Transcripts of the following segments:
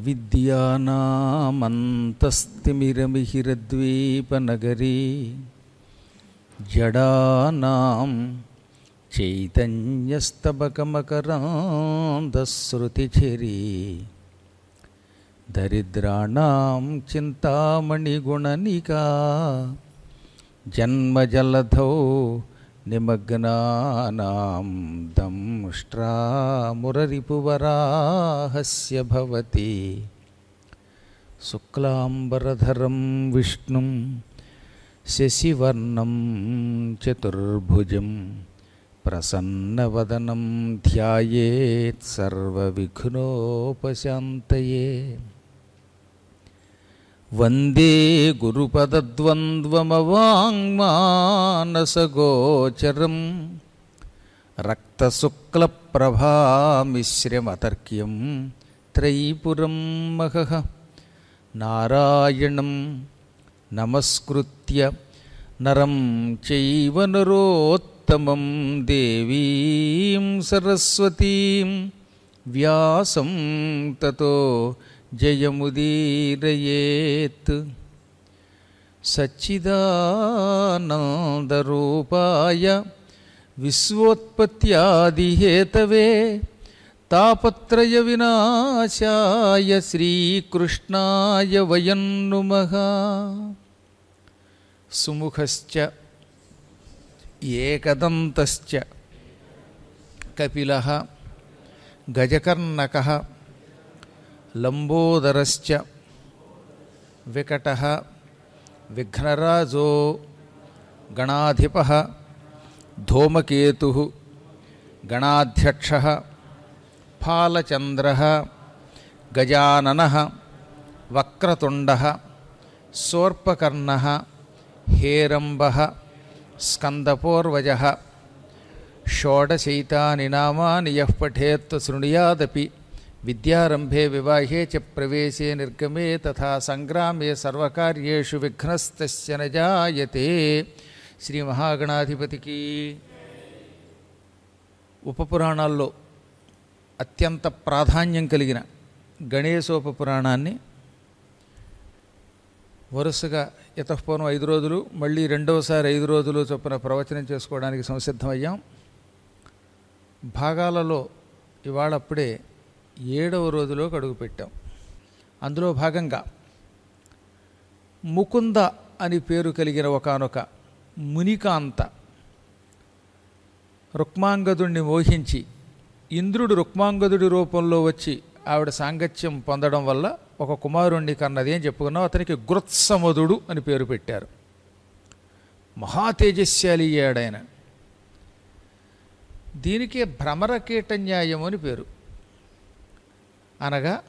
అవిద్యానామంతస్తిమిరమిహిరద్వీపనగరీ జడానాం చైతన్యస్తబకమకరాంధశ్రుతిఝరీ దరిద్రాణం చింతామణిగుణనికా జన్మజలధౌ నిమగ్నానాం దంష్ట్రామురరిపువరాహస్య భవతి శుక్లాంబరధరం విష్ణుం శశివర్ణం చతుర్భుజం ప్రసన్నవదనం ధ్యాయేత్ సర్వవిఘ్నోపశాంతయే వందే గురుపదద్వంద్వమవాङ्మానసగోచరం రక్తశుక్లప్రభామిశ్రమతర్క్యం త్రైపురం మహః నారాయణం నమస్కృత్య నరం చైవ నరోత్తమం దేవీం సరస్వతీం వ్యాసం తతో జయముదీరయేత్ సచ్చిదానందరూపాయ విశ్వోత్పత్యాదిహేతవే తాపత్రయ వినాశాయ శ్రీకృష్ణాయ వయం నుమః సుముఖశ్చ ఏకదంతశ్చ కపిలः గజకర్ణకः లంబోదరశ్చ వికటः విఘ్నరాజో గణాధిపः ధూమకేతుः గణాధ్యక్షः ఫాలచంద్రः గజాననः వక్రతుండः శూర్పకర్ణः హేరంబः స్కందపూర్వజः షోడశైతాని నామాని యః పఠేత్ శృణుయాదపి విద్యారంభే వివాహే చ ప్రవేశే నిర్గమే తథా సంగ్రామే సర్వకార్యేషు విఘ్నస్తస్య న జాయతే శ్రీ మహాగణాధిపతికి ఉపపురాణాల్లో అత్యంత ప్రాధాన్యం కలిగిన గణేశోపపురాణాన్ని వరుసగా ఇతపూర్వం ఐదు రోజులు మళ్ళీ రెండవసారి ఐదు రోజులు చొప్పున ప్రవచనం చేసుకోవడానికి సంసిద్ధమయ్యాం భాగాలలో ఇవాళ అప్పుడే ఏడవ రోజులోకి అడుగుపెట్టాం అందులో భాగంగా ముకుంద అని పేరు కలిగిన ఒకనొక మునికాంత రుక్మాంగదుణ్ణి మోహించి ఇంద్రుడు రుక్మాంగదుడి రూపంలో వచ్చి ఆవిడ సాంగత్యం పొందడం వల్ల ఒక కుమారుణ్ణి కన్నది అని చెప్పుకున్నాం అతనికి గృత్సమధుడు అని పేరు పెట్టారు మహాతేజస్శాలి అయ్యాడాయన దీనికి భ్రమరకీట న్యాయం అని పేరు అనగా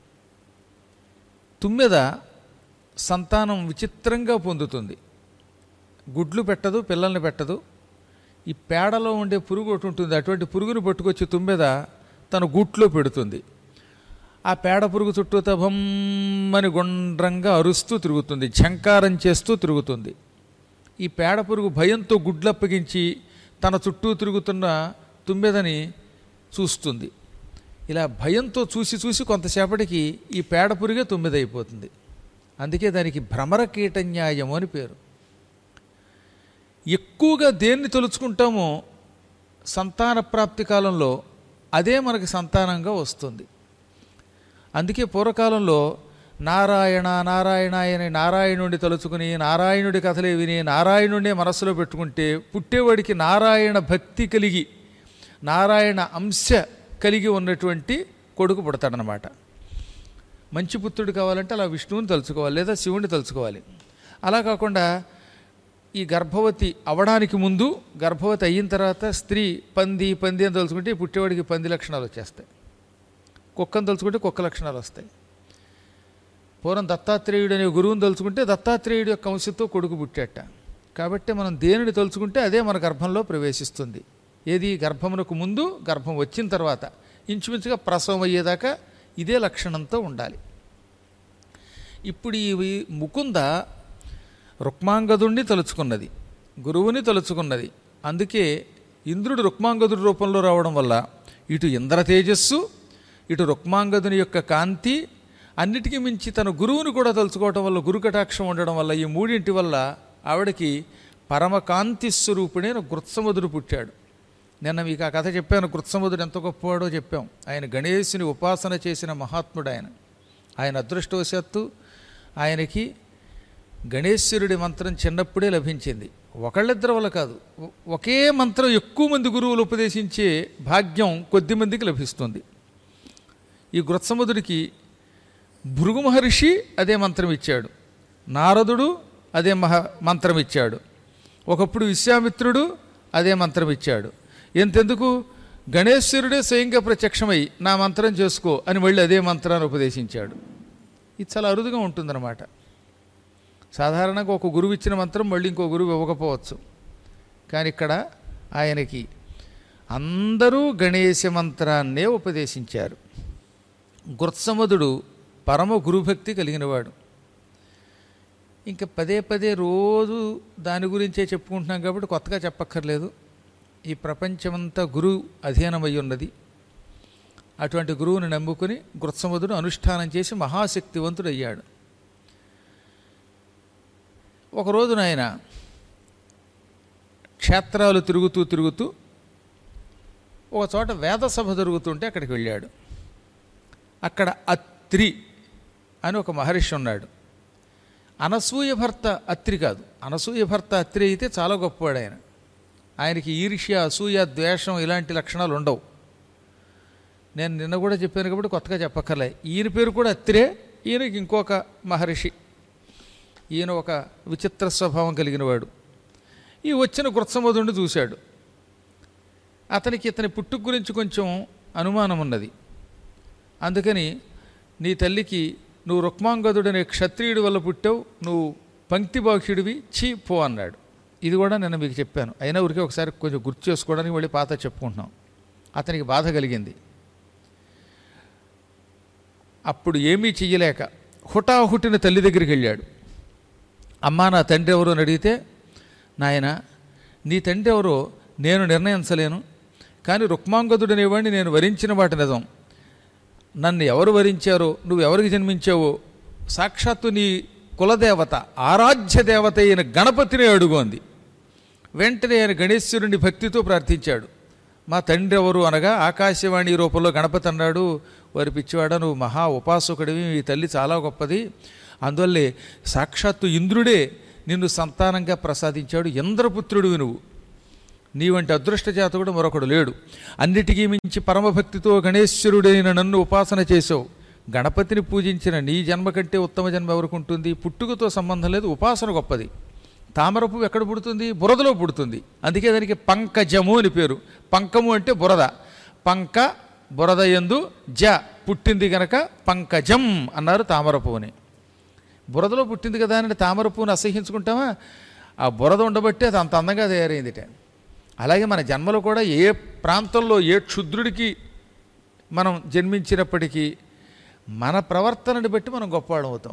తుమ్మెద సంతానం విచిత్రంగా పొందుతుంది గుడ్లు పెట్టదు పిల్లల్ని పెట్టదు ఈ పేడలో ఉండే పురుగు ఒకటి ఉంటుంది అటువంటి పురుగును పట్టుకొచ్చి తుమ్మెద తన గూట్లో పెడుతుంది ఆ పేడ పురుగు చుట్టూ తభమ్మని గుండ్రంగా అరుస్తూ తిరుగుతుంది ఝంకారం చేస్తూ తిరుగుతుంది ఈ పేడ పురుగు భయంతో గుడ్లప్పగించి తన చుట్టూ తిరుగుతున్న తుమ్మెదని చూస్తుంది ఇలా భయంతో చూసి చూసి కొంతసేపటికి ఈ పేడ పురుగే తొమ్మిదైపోతుంది అందుకే దానికి భ్రమర కీటన్యాయం అని పేరు ఎక్కువగా దేన్ని తలుచుకుంటామో సంతాన ప్రాప్తి కాలంలో అదే మనకి సంతానంగా వస్తుంది అందుకే పూర్వకాలంలో నారాయణ నారాయణ అని నారాయణుడి తలుచుకుని నారాయణుడి కథలే విని నారాయణుడినే మనస్సులో పెట్టుకుంటే పుట్టేవాడికి నారాయణ భక్తి కలిగి నారాయణ అంశ కలిగి ఉన్నటువంటి కొడుకు పుడతాడనమాట మంచి పుత్రుడు కావాలంటే అలా విష్ణువుని తలుచుకోవాలి లేదా శివుని తలుచుకోవాలి అలా కాకుండా ఈ గర్భవతి అవడానికి ముందు గర్భవతి అయిన తర్వాత స్త్రీ పంది పంది అని తలుచుకుంటే ఈ పుట్టేవాడికి పంది లక్షణాలు వచ్చేస్తాయి కుక్కను తలుచుకుంటే కుక్క లక్షణాలు వస్తాయి పూర్వం దత్తాత్రేయుడు అనే గురువుని తలుచుకుంటే దత్తాత్రేయుడు యొక్క వంశంతో కొడుకు పుట్టాట కాబట్టి మనం దేనిని తలుచుకుంటే అదే మన గర్భంలో ప్రవేశిస్తుంది ఏది గర్భమునకు ముందు గర్భం వచ్చిన తర్వాత ఇంచుమించుగా ప్రసవం అయ్యేదాకా ఇదే లక్షణంతో ఉండాలి ఇప్పుడు ఈ ముకుంద రుక్మాంగదుణ్ణి తలుచుకున్నది గురువుని తలుచుకున్నది అందుకే ఇంద్రుడు రుక్మాంగదుడి రూపంలో రావడం వల్ల ఇటు ఇంద్ర తేజస్సు ఇటు రుక్మాంగదుని యొక్క కాంతి అన్నిటికీ మించి తన గురువుని కూడా తలుచుకోవటం వల్ల గురు కటాక్షం ఉండడం వల్ల ఈ మూడింటి వల్ల ఆవిడకి పరమకాంతి స్వరూపుడైన గృత్సముదుడు పుట్టాడు నిన్న మీకు ఆ కథ చెప్పాను కృత్సముదుడు ఎంత గొప్పవాడో చెప్పాం ఆయన గణేశుని ఉపాసన చేసిన మహాత్ముడు ఆయన ఆయన అదృష్టవశాత్తు ఆయనకి గణేశ్వరుడి మంత్రం చిన్నప్పుడే లభించింది ఒకళ్ళిద్దరి వల్ల కాదు ఒ- ఒకే మంత్రం ఎక్కువ మంది గురువులు ఉపదేశించే భాగ్యం కొద్ది మందికి లభిస్తుంది ఈ గృత్సముదుడికి భృగు మహర్షి అదే మంత్రం ఇచ్చాడు నారదుడు అదే మహ మంత్రం ఇచ్చాడు ఒకప్పుడు విశ్వామిత్రుడు అదే మంత్రం ఇచ్చాడు ఎంతెందుకు గణేశ్వరుడే స్వయంగా ప్రత్యక్షమై నా మంత్రం చేసుకో అని మళ్ళీ అదే మంత్రాన్ని ఉపదేశించాడు ఇది చాలా అరుదుగా ఉంటుందన్నమాట సాధారణంగా ఒక గురువు ఇచ్చిన మంత్రం మళ్ళీ ఇంకో గురువు ఇవ్వకపోవచ్చు కానీ ఇక్కడ ఆయనకి అందరూ గణేశ మంత్రాన్నే ఉపదేశించారు గుర్సమదుడు పరమ గురుభక్తి కలిగినవాడు ఇంకా పదే పదే రోజు దాని గురించే చెప్పుకుంటున్నాం కాబట్టి కొత్తగా చెప్పక్కర్లేదు ఈ ప్రపంచమంతా గురు అధీనమై ఉన్నది అటువంటి గురువుని నమ్ముకుని గుత్సముదుడు అనుష్ఠానం చేసి మహాశక్తివంతుడు అయ్యాడు ఒక రోజున ఆయన క్షేత్రాలు తిరుగుతూ తిరుగుతూ ఒక చోట వేద సభ జరుగుతుంటే అక్కడికి వెళ్ళాడు అక్కడ అత్రి అని ఒక మహర్షి ఉన్నాడు అనసూయ భర్త అత్రి కాదు అనసూయ భర్త అత్రి అయితే చాలా గొప్పవాడు ఆయన ఆయనకి ఈర్ష్య అసూయ ద్వేషం ఇలాంటి లక్షణాలు ఉండవు నేను నిన్న కూడా చెప్పాను కాబట్టి కొత్తగా చెప్పక్కర్లే ఈయన పేరు కూడా అత్రే ఈయనకి ఇంకొక మహర్షి ఈయన ఒక విచిత్ర స్వభావం కలిగినవాడు ఈ వచ్చిన గుత్సమోదుడిని చూశాడు అతనికి ఇతని పుట్టుక గురించి కొంచెం అనుమానం ఉన్నది అందుకని నీ తల్లికి నువ్వు రుక్మాంగదుడు అనే క్షత్రియుడి వల్ల పుట్టావు నువ్వు పంక్తి బాక్షుడివి చీ పో అన్నాడు ఇది కూడా నేను మీకు చెప్పాను అయినా ఊరికే ఒకసారి కొంచెం గుర్తు చేసుకోవడానికి మళ్ళీ పాత చెప్పుకుంటున్నాం అతనికి బాధ కలిగింది అప్పుడు ఏమీ చెయ్యలేక హుటాహుటిన తల్లి దగ్గరికి వెళ్ళాడు అమ్మా నా తండ్రి ఎవరు అని అడిగితే నాయన నీ తండ్రి ఎవరో నేను నిర్ణయించలేను కానీ రుక్మాంగదుడు అనేవాడిని నేను వరించిన వాటి నిజం నన్ను ఎవరు వరించారో నువ్వు ఎవరికి జన్మించావో సాక్షాత్తు నీ కులదేవత ఆరాధ్య దేవత అయిన గణపతిని అడుగోంది వెంటనే ఆయన గణేశ్వరుని భక్తితో ప్రార్థించాడు మా తండ్రి ఎవరు అనగా ఆకాశవాణి రూపంలో గణపతి అన్నాడు వారి పిచ్చివాడ నువ్వు మహా ఉపాసకుడివి మీ తల్లి చాలా గొప్పది అందువల్లే సాక్షాత్తు ఇంద్రుడే నిన్ను సంతానంగా ప్రసాదించాడు ఇంద్రపుత్రుడివి నువ్వు నీ వంటి అదృష్ట జాతకుడు మరొకడు లేడు అన్నిటికీ మించి పరమభక్తితో గణేశ్వరుడైన నన్ను ఉపాసన చేసావు గణపతిని పూజించిన నీ జన్మ కంటే ఉత్తమ జన్మ ఎవరికి ఉంటుంది పుట్టుకతో సంబంధం లేదు ఉపాసన గొప్పది తామర పువ్వు ఎక్కడ పుడుతుంది బురదలో పుడుతుంది అందుకే దానికి పంకజము అని పేరు పంకము అంటే బురద పంక బురద ఎందు జ పుట్టింది గనక పంకజం అన్నారు తామర పువ్వుని బురదలో పుట్టింది కదా అని తామర పువ్వుని అసహించుకుంటామా ఆ బురద ఉండబట్టి అది అంత అందంగా తయారైందిట అలాగే మన జన్మలో కూడా ఏ ప్రాంతంలో ఏ క్షుద్రుడికి మనం జన్మించినప్పటికీ మన ప్రవర్తనని బట్టి మనం గొప్పవాళ్ళం అవుతాం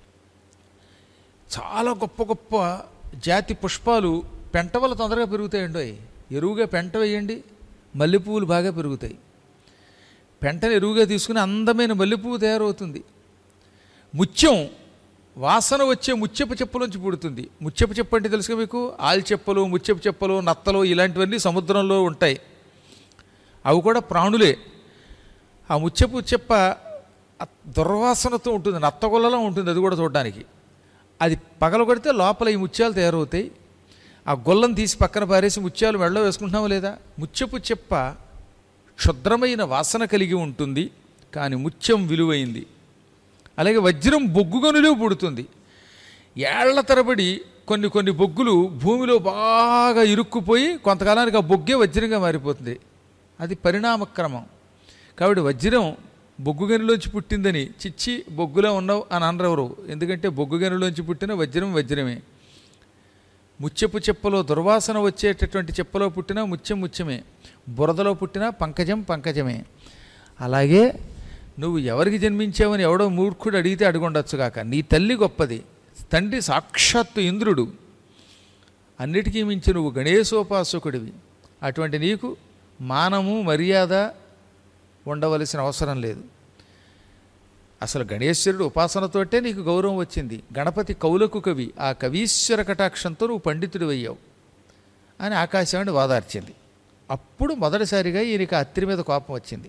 చాలా గొప్ప గొప్ప జాతి పుష్పాలు పెంట వల్ల తొందరగా పెరుగుతాయండి అవి ఎరువుగా పెంట వేయండి మల్లెపువ్వులు బాగా పెరుగుతాయి పెంటను ఎరువుగా తీసుకుని అందమైన మల్లెపువ్వు తయారవుతుంది ముత్యం వాసన వచ్చే ముత్యపు చెప్పులోంచి పుడుతుంది ముత్యపు చెప్పు అంటే తెలుసుగా మీకు ఆల్చెప్పలు ముత్యపు చెప్పలు నత్తలు ఇలాంటివన్నీ సముద్రంలో ఉంటాయి అవి కూడా ప్రాణులే ఆ ముత్యపు చెప్ప ఆ దుర్వాసనతో ఉంటుంది నత్తగొల్లలో ఉంటుంది అది కూడా చూడడానికి అది పగలగొడితే లోపల ఈ ముత్యాలు తయారవుతాయి ఆ గొల్లం తీసి పక్కన పారేసి ముత్యాలు మెడలో వేసుకుంటున్నామా లేదా ముత్యపు చెప్ప క్షుద్రమైన వాసన కలిగి ఉంటుంది కానీ ముత్యం విలువైంది అలాగే వజ్రం బొగ్గుగనులో పుడుతుంది ఏళ్ల తరబడి కొన్ని కొన్ని బొగ్గులు భూమిలో బాగా ఇరుక్కుపోయి కొంతకాలానికి ఆ బొగ్గే వజ్రంగా మారిపోతుంది అది పరిణామక్రమం కాబట్టి వజ్రం బొగ్గు గనిలోంచి పుట్టిందని చిచ్చి బొగ్గులో ఉన్నావు అని అనరెవరు ఎందుకంటే బొగ్గు గనిలోంచి పుట్టిన వజ్రం వజ్రమే ముత్యపు చెప్పలో దుర్వాసన వచ్చేటటువంటి చెప్పలో పుట్టిన ముత్యం ముత్యమే బురదలో పుట్టిన పంకజం పంకజమే అలాగే నువ్వు ఎవరికి జన్మించావని ఎవడో మూర్ఖుడు అడిగితే అడుగుండొచ్చు కాక నీ తల్లి గొప్పది తండ్రి సాక్షాత్తు ఇంద్రుడు అన్నిటికీ మించి నువ్వు గణేశోపాసకుడివి అటువంటి నీకు మానము మర్యాద ఉండవలసిన అవసరం లేదు అసలు గణేశ్వరుడు ఉపాసనతోటే నీకు గౌరవం వచ్చింది గణపతి కౌలకు కవి ఆ కవీశ్వర కటాక్షంతో నువ్వు పండితుడు అయ్యావు అని ఆకాశవాణి వాదార్చింది అప్పుడు మొదటిసారిగా ఈయనకి ఆ అత్తిరి మీద కోపం వచ్చింది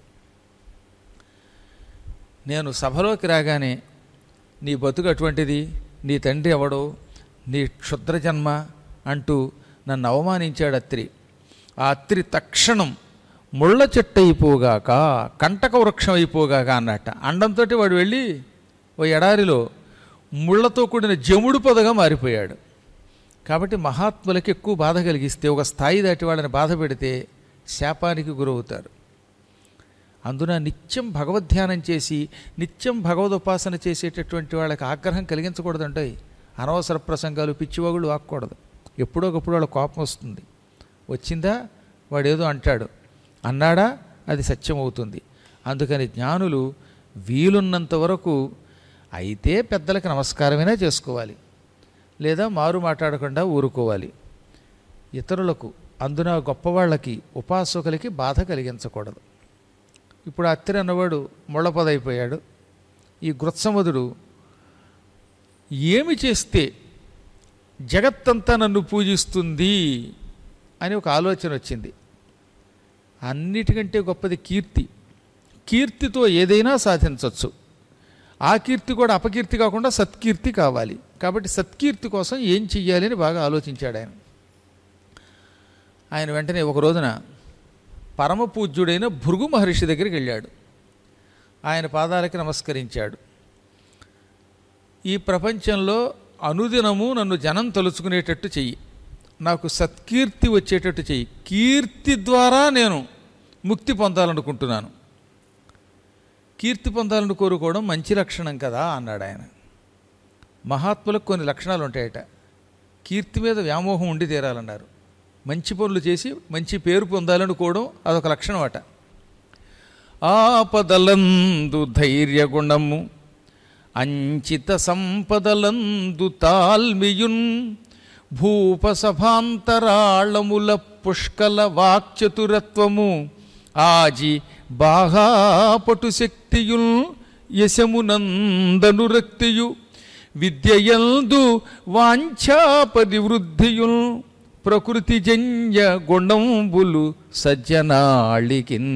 నేను సభలోకి రాగానే నీ బతుకు అటువంటిది నీ తండ్రి ఎవడో నీ క్షుద్ర జన్మ అంటూ నన్ను అవమానించాడు అత్రి ఆ అత్రి తక్షణం ముళ్ళ చెట్టు అయిపోగాక కంటక వృక్షం అయిపోగాక అన్నట్ట అండంతో వాడు వెళ్ళి ఓ ఎడారిలో ముళ్ళతో కూడిన జముడు పొదగా మారిపోయాడు కాబట్టి మహాత్ములకి ఎక్కువ బాధ కలిగిస్తే ఒక స్థాయి దాటి వాళ్ళని బాధ పెడితే శాపానికి గురవుతారు అందున నిత్యం భగవద్ధ్యానం చేసి నిత్యం భగవదుపాసన చేసేటటువంటి వాళ్ళకి ఆగ్రహం కలిగించకూడదంటాయి అనవసర ప్రసంగాలు పిచ్చివాగులు ఆక్కూడదు ఎప్పుడో ఒకప్పుడు వాళ్ళ కోపం వస్తుంది వచ్చిందా వాడేదో అంటాడు అన్నాడా అది సత్యం అవుతుంది అందుకని జ్ఞానులు వీలున్నంత వరకు అయితే పెద్దలకు నమస్కారమైనా చేసుకోవాలి లేదా మారు మాట్లాడకుండా ఊరుకోవాలి ఇతరులకు అందున గొప్పవాళ్ళకి ఉపాసకులకి బాధ కలిగించకూడదు ఇప్పుడు అత్తిరి అన్నవాడు ముళ్ళపదైపోయాడు ఈ గృత్సముదుడు ఏమి చేస్తే జగత్తంతా నన్ను పూజిస్తుంది అని ఒక ఆలోచన వచ్చింది అన్నిటికంటే గొప్పది కీర్తి కీర్తితో ఏదైనా సాధించవచ్చు ఆ కీర్తి కూడా అపకీర్తి కాకుండా సత్కీర్తి కావాలి కాబట్టి సత్కీర్తి కోసం ఏం చెయ్యాలి అని బాగా ఆలోచించాడు ఆయన ఆయన వెంటనే ఒక రోజున పరమ పూజ్యుడైన భృగు మహర్షి దగ్గరికి వెళ్ళాడు ఆయన పాదాలకి నమస్కరించాడు ఈ ప్రపంచంలో అనుదినము నన్ను జనం తలుచుకునేటట్టు చెయ్యి నాకు సత్కీర్తి వచ్చేటట్టు చెయ్యి కీర్తి ద్వారా నేను ముక్తి పొందాలనుకుంటున్నాను కీర్తి పొందాలని కోరుకోవడం మంచి లక్షణం కదా అన్నాడు ఆయన మహాత్ములకు కొన్ని లక్షణాలు ఉంటాయట కీర్తి మీద వ్యామోహం ఉండి తీరాలన్నారు మంచి పనులు చేసి మంచి పేరు పొందాలనుకోవడం అదొక లక్షణం అట ఆపదలందు ధైర్యగుణము అంచిత సంపదలందు తాల్మియున్ భూపసభాంతరాళముల పుష్కల వాక్చతురత్వము ఆజి బాహాపటు శక్తియుల్ యశమునందనురక్తియు విద్యయందు వాంఛాపరివృద్ధియుల్ ప్రకృతిజన్య గుణంబులు సజ్జనాళికిన్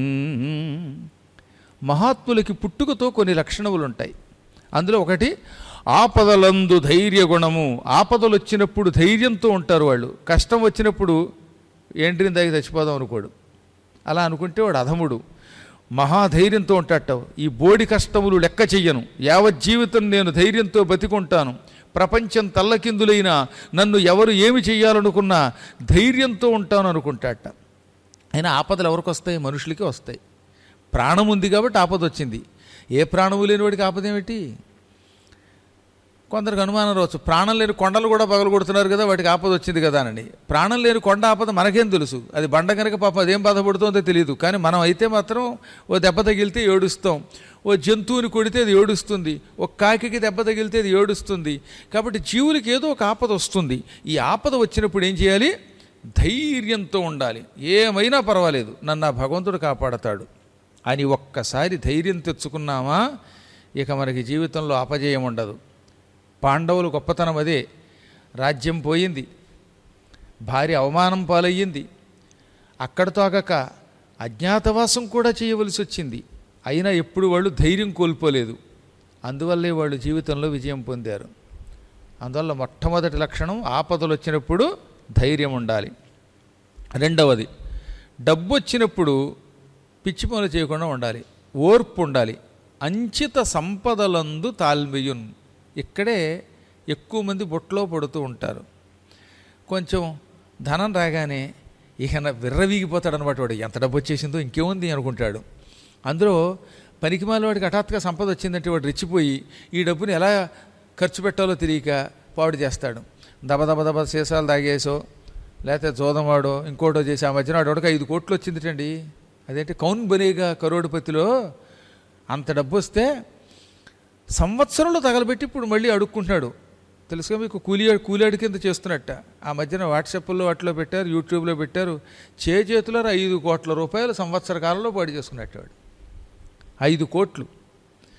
మహాత్ములకి పుట్టుకతో కొన్ని లక్షణములు ఉంటాయి అందులో ఒకటి ఆపదలందు ధైర్య గుణము ఆపదలు వచ్చినప్పుడు ధైర్యంతో ఉంటారు వాళ్ళు కష్టం వచ్చినప్పుడు ఏంటిని దాగి చచ్చిపోదాం అనుకోడు అలా అనుకుంటే వాడు అధముడు మహాధైర్యంతో ఉంటాట ఈ బోడి కష్టములు లెక్క చెయ్యను యావత్ జీవితం నేను ధైర్యంతో బతికుంటాను ప్రపంచం తల్లకిందులైనా నన్ను ఎవరు ఏమి చెయ్యాలనుకున్నా ధైర్యంతో ఉంటాను అనుకుంటాట అయినా ఆపదలు ఎవరికి వస్తాయి మనుషులకి వస్తాయి ప్రాణం ఉంది కాబట్టి ఆపద వచ్చింది ఏ ప్రాణము లేని వాడికి ఆపద ఏమిటి కొందరికి అనుమానం రావచ్చు ప్రాణం లేని కొండలు కూడా పగలు కొడుతున్నారు కదా వాటికి ఆపద వచ్చింది కదా అని ప్రాణం లేని కొండ ఆపద మనకేం తెలుసు అది బండ కనుక పాప అదేం బాధపడుతుందో తెలియదు కానీ మనం అయితే మాత్రం ఓ దెబ్బ తగిలితే ఏడుస్తాం ఓ జంతువుని కొడితే అది ఏడుస్తుంది ఒక కాకికి దెబ్బ తగిలితే అది ఏడుస్తుంది కాబట్టి జీవులకి ఏదో ఒక ఆపద వస్తుంది ఈ ఆపద వచ్చినప్పుడు ఏం చేయాలి ధైర్యంతో ఉండాలి ఏమైనా పర్వాలేదు నన్ను ఆ భగవంతుడు కాపాడతాడు అని ఒక్కసారి ధైర్యం తెచ్చుకున్నామా ఇక మనకి జీవితంలో అపజయం ఉండదు పాండవులు గొప్పతనం అదే రాజ్యం పోయింది భార్య అవమానం పాలయ్యింది అక్కడితో ఆగక అజ్ఞాతవాసం కూడా చేయవలసి వచ్చింది అయినా ఎప్పుడు వాళ్ళు ధైర్యం కోల్పోలేదు అందువల్లే వాళ్ళు జీవితంలో విజయం పొందారు అందువల్ల మొట్టమొదటి లక్షణం ఆపదలు వచ్చినప్పుడు ధైర్యం ఉండాలి రెండవది డబ్బు వచ్చినప్పుడు పిచ్చి పనులు చేయకుండా ఉండాలి ఓర్పు ఉండాలి అంచిత సంపదలందు తాల్మియున్ ఇక్కడే ఎక్కువ మంది బొట్లో పడుతూ ఉంటారు కొంచెం ధనం రాగానే ఇక విర్రవీగిపోతాడు అనమాట వాడు ఎంత డబ్బు వచ్చేసిందో ఇంకేముంది అనుకుంటాడు అందులో పనికిమాల వాడికి హఠాత్తుగా సంపద వచ్చిందంటే వాడు రెచ్చిపోయి ఈ డబ్బుని ఎలా ఖర్చు పెట్టాలో తెలియక పాడు చేస్తాడు దబ దబ దబ సీసాలు తాగేసో లేకపోతే జోదమాడో ఇంకోటో చేసి ఆ మధ్యన వాడికి ఐదు కోట్లు వచ్చిందిటండి అదేంటి కౌన్ బనేగా కరోడుపతిలో అంత డబ్బు వస్తే సంవత్సరంలో తగలబెట్టి ఇప్పుడు మళ్ళీ అడుక్కుంటున్నాడు తెలుసుగా మీకు కూలి కూలాడి కింద చేస్తున్నట్ట ఆ మధ్యన వాట్సాప్లో వాటిలో పెట్టారు యూట్యూబ్లో పెట్టారు చే చేతుల ఐదు కోట్ల రూపాయలు సంవత్సర కాలంలో పాడు చేసుకున్నట్టు వాడు ఐదు కోట్లు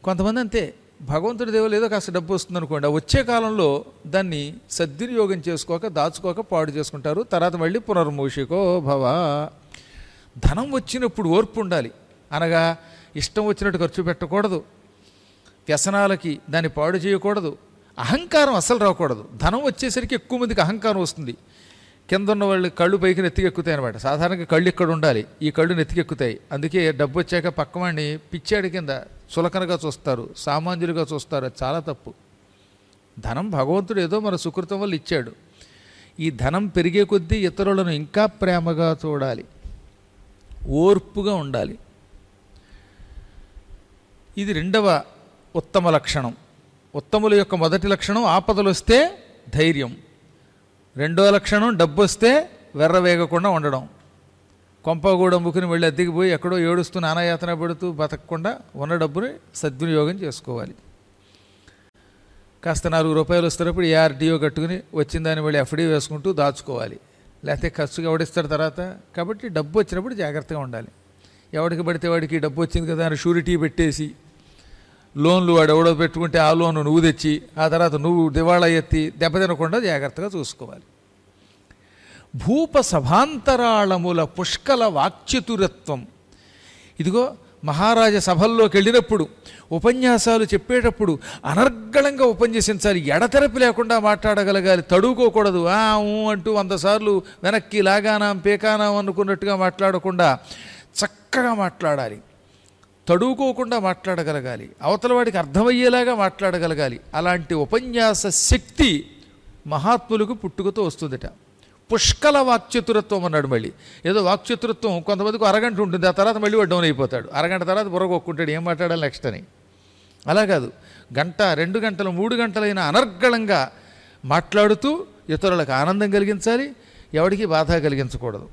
కొంతమంది అంతే భగవంతుడి దేవులు ఏదో కాస్త డబ్బు వస్తుంది అనుకోండి ఆ వచ్చే కాలంలో దాన్ని సద్వినియోగం చేసుకోక దాచుకోక పాడు చేసుకుంటారు తర్వాత మళ్ళీ పునర్మూషికో భవ ధనం వచ్చినప్పుడు ఓర్పు ఉండాలి అనగా ఇష్టం వచ్చినట్టు ఖర్చు పెట్టకూడదు వ్యసనాలకి దాన్ని పాడు చేయకూడదు అహంకారం అస్సలు రాకూడదు ధనం వచ్చేసరికి ఎక్కువ మందికి అహంకారం వస్తుంది కింద ఉన్న వాళ్ళు కళ్ళు పైకి నెత్తికెక్కుతాయి అనమాట సాధారణంగా కళ్ళు ఇక్కడ ఉండాలి ఈ కళ్ళు నెత్తికెక్కుతాయి అందుకే డబ్బు వచ్చాక పక్కవాడిని పిచ్చాడి కింద చులకనగా చూస్తారు సామాన్యులుగా చూస్తారు అది చాలా తప్పు ధనం భగవంతుడు ఏదో మన సుకృతం వల్ల ఇచ్చాడు ఈ ధనం పెరిగే కొద్దీ ఇతరులను ఇంకా ప్రేమగా చూడాలి ఓర్పుగా ఉండాలి ఇది రెండవ ఉత్తమ లక్షణం ఉత్తముల యొక్క మొదటి లక్షణం ఆపదలు వస్తే ధైర్యం రెండో లక్షణం డబ్బు వస్తే వెర్రవేగకుండా ఉండడం కొంపగూడ అమ్ముకుని వెళ్ళి అద్దెకి పోయి ఎక్కడో ఏడుస్తూ నానాయాతన పడుతూ బతకకుండా ఉన్న డబ్బుని సద్వినియోగం చేసుకోవాలి కాస్త నాలుగు రూపాయలు వస్తున్నప్పుడు ఏఆర్డిఓ కట్టుకుని వచ్చిన దాన్ని మళ్ళీ ఎఫ్డీ వేసుకుంటూ దాచుకోవాలి లేకపోతే ఖర్చుగా ఎవడిస్తాడు తర్వాత కాబట్టి డబ్బు వచ్చినప్పుడు జాగ్రత్తగా ఉండాలి ఎవడికి పడితే వాడికి డబ్బు వచ్చింది కదా అని షూరిటీ పెట్టేసి లోన్లు వాడు ఎవడో పెట్టుకుంటే ఆ లోను నువ్వు తెచ్చి ఆ తర్వాత నువ్వు దివాళా ఎత్తి దెబ్బతినకుండా జాగ్రత్తగా చూసుకోవాలి భూప సభాంతరాళముల పుష్కల వాక్చతురత్వం ఇదిగో మహారాజ సభల్లోకి వెళ్ళినప్పుడు ఉపన్యాసాలు చెప్పేటప్పుడు అనర్గళంగా ఉపన్యసించాలి ఎడతెరపి లేకుండా మాట్లాడగలగాలి తడుకోకూడదు ఆ ఊ అంటూ వంద సార్లు వెనక్కి లాగానాం పేకానాం అనుకున్నట్టుగా మాట్లాడకుండా చక్కగా మాట్లాడాలి తడువుకోకుండా మాట్లాడగలగాలి అవతల వాడికి అర్థమయ్యేలాగా మాట్లాడగలగాలి అలాంటి ఉపన్యాస శక్తి మహాత్ములకు పుట్టుకతో వస్తుందట పుష్కల వాక్చతురత్వం అన్నాడు మళ్ళీ ఏదో వాక్చతురత్వం కొంతమందికి అరగంట ఉంటుంది ఆ తర్వాత మళ్ళీ వాడు డౌన్ అయిపోతాడు అరగంట తర్వాత బుర్రగొక్కుంటాడు ఏం మాట్లాడాలి నెక్స్ట్ అని అలా కాదు గంట రెండు గంటలు మూడు గంటలైన అనర్గళంగా మాట్లాడుతూ ఇతరులకు ఆనందం కలిగించాలి ఎవడికి బాధ కలిగించకూడదు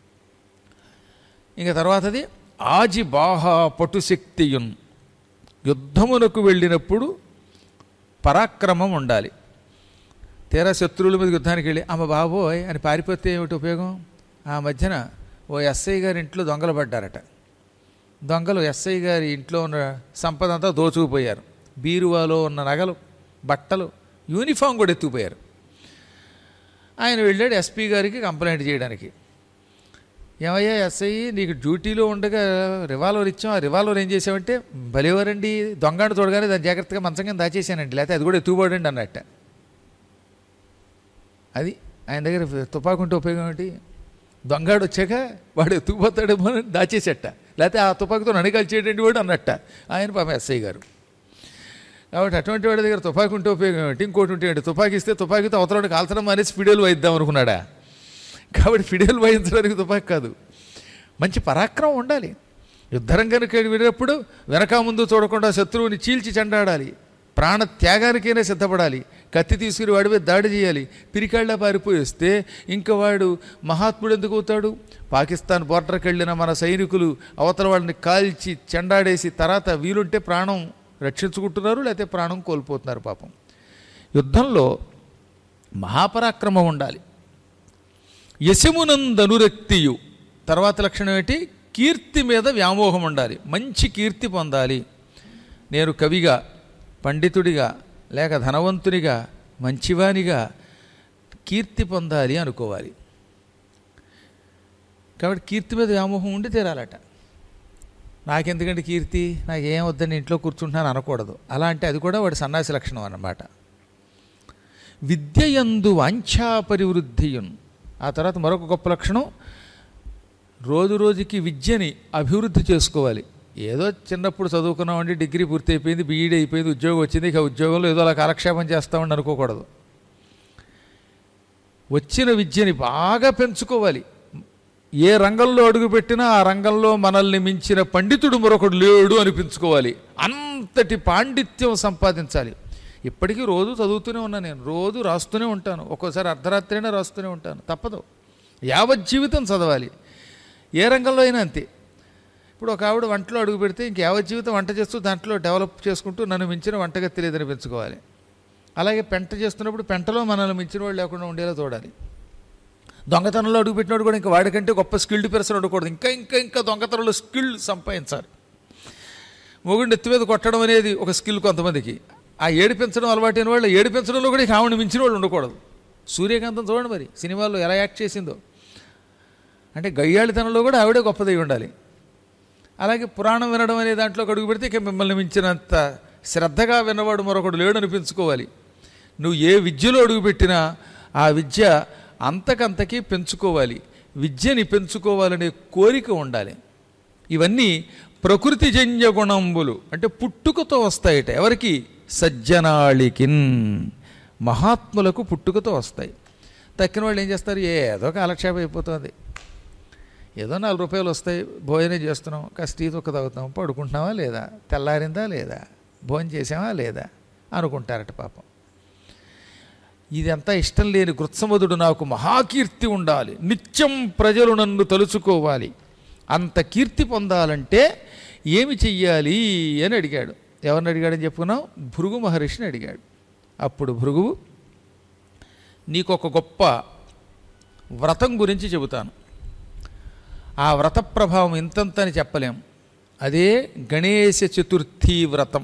ఇంకా తర్వాతది ఆజి బాహా పటుశక్తియున్ యుద్ధమునకు వెళ్ళినప్పుడు పరాక్రమం ఉండాలి తీరా శత్రువుల మీద యుద్ధానికి వెళ్ళి అమ్మ బాబోయ్ అని పారిపోతే ఏమిటి ఉపయోగం ఆ మధ్యన ఓ ఎస్ఐ గారి ఇంట్లో దొంగలు పడ్డారట దొంగలు ఎస్ఐ గారి ఇంట్లో ఉన్న సంపద అంతా దోచుకుపోయారు బీరువాలో ఉన్న నగలు బట్టలు యూనిఫామ్ కూడా ఎత్తుకుపోయారు ఆయన వెళ్ళాడు ఎస్పీ గారికి కంప్లైంట్ చేయడానికి ఏమయ్యా ఎస్ఐ నీకు డ్యూటీలో ఉండగా రివాల్వర్ ఇచ్చాం ఆ రివాల్వర్ ఏం చేసావంటే భలేవారండి దొంగను చూడగానే దాన్ని జాగ్రత్తగా మంచం కింద దాచేసానండి లేకపోతే అది కూడా ఎత్తుకుపోడండి అన్నట్ట అది ఆయన దగ్గర తుపాకు ఉంటే ఉపయోగం ఏంటి దొంగాడు వచ్చాక వాడు ఎత్తుకుపోతాడేమో అని దాచేసట లేకపోతే ఆ తుపాకుతో నడికల్చేటండి వాడు అన్నట్ట ఆయన పాపం ఎస్ఐ గారు కాబట్టి అటువంటి వాడి దగ్గర తుపాకి ఉంటే ఉపయోగం ఏంటి ఇంకోటి ఉంటే ఏంటి తుపాకి ఇస్తే తుపాకీతో అవతలవాడికి కాల్చడం అనేసి ఫిడేలు వాయిద్దాం అనుకున్నాడా కాబట్టి ఫిడేలు వాయించడానికి తుపాకి కాదు మంచి పరాక్రమం ఉండాలి యుద్ధరంగానికి వెళ్ళినప్పుడు వెనక ముందు చూడకుండా శత్రువుని చీల్చి చెండాడాలి ప్రాణ త్యాగానికైనా సిద్ధపడాలి కత్తి తీసుకుని వాడి మీద దాడి చేయాలి పిరికాళ్ళ పారిపోయి వస్తే ఇంకా వాడు మహాత్ముడు ఎందుకు అవుతాడు పాకిస్తాన్ బోర్డర్కి వెళ్ళిన మన సైనికులు అవతల వాళ్ళని కాల్చి చెండాడేసి తర్వాత వీలుంటే ప్రాణం రక్షించుకుంటున్నారు లేకపోతే ప్రాణం కోల్పోతున్నారు పాపం యుద్ధంలో మహాపరాక్రమం ఉండాలి యశమునందనురక్తియు తర్వాత లక్షణం ఏంటి కీర్తి మీద వ్యామోహం ఉండాలి మంచి కీర్తి పొందాలి నేను కవిగా పండితుడిగా లేక ధనవంతునిగా మంచివానిగా కీర్తి పొందాలి అనుకోవాలి కాబట్టి కీర్తి మీద వ్యామోహం ఉండి తీరాలట నాకెందుకంటే కీర్తి నాకు ఏం వద్దని ఇంట్లో కూర్చుంటున్నాను అనకూడదు అలా అంటే అది కూడా వాడి సన్నాసి లక్షణం అన్నమాట విద్యయందు వాంఛా పరివృద్ధియున్ ఆ తర్వాత మరొక గొప్ప లక్షణం రోజు రోజుకి విద్యని అభివృద్ధి చేసుకోవాలి ఏదో చిన్నప్పుడు చదువుకున్నామండి డిగ్రీ పూర్తి అయిపోయింది బీఈడీ అయిపోయింది ఉద్యోగం వచ్చింది ఇక ఉద్యోగంలో ఏదో అలా కాలక్షేపం చేస్తామని అనుకోకూడదు వచ్చిన విద్యని బాగా పెంచుకోవాలి ఏ రంగంలో అడుగుపెట్టినా ఆ రంగంలో మనల్ని మించిన పండితుడు మరొకడు లేడు అనిపించుకోవాలి అంతటి పాండిత్యం సంపాదించాలి ఇప్పటికీ రోజు చదువుతూనే ఉన్నాను నేను రోజు రాస్తూనే ఉంటాను ఒక్కోసారి అర్ధరాత్రి అయినా రాస్తూనే ఉంటాను తప్పదు యావత్ జీవితం చదవాలి ఏ రంగంలో అయినా అంతే ఇప్పుడు ఒక ఆవిడ వంటలో అడుగు పెడితే ఇంక యావత్ జీవితం వంట చేస్తూ దాంట్లో డెవలప్ చేసుకుంటూ నన్ను మించిన వంటగా తెలియదని పెంచుకోవాలి అలాగే పెంట చేస్తున్నప్పుడు పెంటలో మనల్ని మించిన వాళ్ళు లేకుండా ఉండేలా చూడాలి దొంగతనంలో అడుగుపెట్టినోడు కూడా ఇంకా వాడికంటే గొప్ప స్కిల్డ్ పర్సన్ ఉండకూడదు ఇంకా ఇంకా ఇంకా దొంగతనంలో స్కిల్ సంపాదించాలి మొగుడిని ఎత్తి మీద కొట్టడం అనేది ఒక స్కిల్ కొంతమందికి ఆ ఏడిపించడం అలవాటైన వాళ్ళు ఏడిపించడంలో కూడా ఇక ఆవిడ మించిన వాళ్ళు ఉండకూడదు సూర్యకాంతం చూడండి మరి సినిమాల్లో ఎలా యాక్ట్ చేసిందో అంటే గయ్యాళితనంలో కూడా ఆవిడే గొప్పదై ఉండాలి అలాగే పురాణం వినడం అనే దాంట్లో అడుగు పెడితే ఇక మిమ్మల్ని మించినంత శ్రద్ధగా విన్నవాడు మరొకడు లేడు అనిపించుకోవాలి నువ్వు ఏ విద్యలో అడుగుపెట్టినా ఆ విద్య అంతకంతకీ పెంచుకోవాలి విద్యని పెంచుకోవాలనే కోరిక ఉండాలి ఇవన్నీ ప్రకృతిజన్య గుణంబులు అంటే పుట్టుకతో వస్తాయట ఎవరికి సజ్జనాళికిన్ మహాత్ములకు పుట్టుకతో వస్తాయి తక్కిన వాళ్ళు ఏం చేస్తారు ఏదో కాలక్షేపం అయిపోతుంది ఏదో నాలుగు రూపాయలు వస్తాయి భోజనం చేస్తున్నాం కాస్త టీ తొక్క తాగుతాం పడుకుంటున్నావా లేదా తెల్లారిందా లేదా భోజనం చేసావా లేదా అనుకుంటారట పాపం ఇదంతా ఇష్టం లేని గృత్సమధుడు నాకు మహాకీర్తి ఉండాలి నిత్యం ప్రజలు నన్ను తలుచుకోవాలి అంత కీర్తి పొందాలంటే ఏమి చెయ్యాలి అని అడిగాడు ఎవరిని అడిగాడని చెప్పుకున్నాం భృగు మహర్షిని అడిగాడు అప్పుడు భృగువు నీకు ఒక గొప్ప వ్రతం గురించి చెబుతాను ఆ వ్రత ప్రభావం ఇంతంతని చెప్పలేం అదే గణేశ చతుర్థి వ్రతం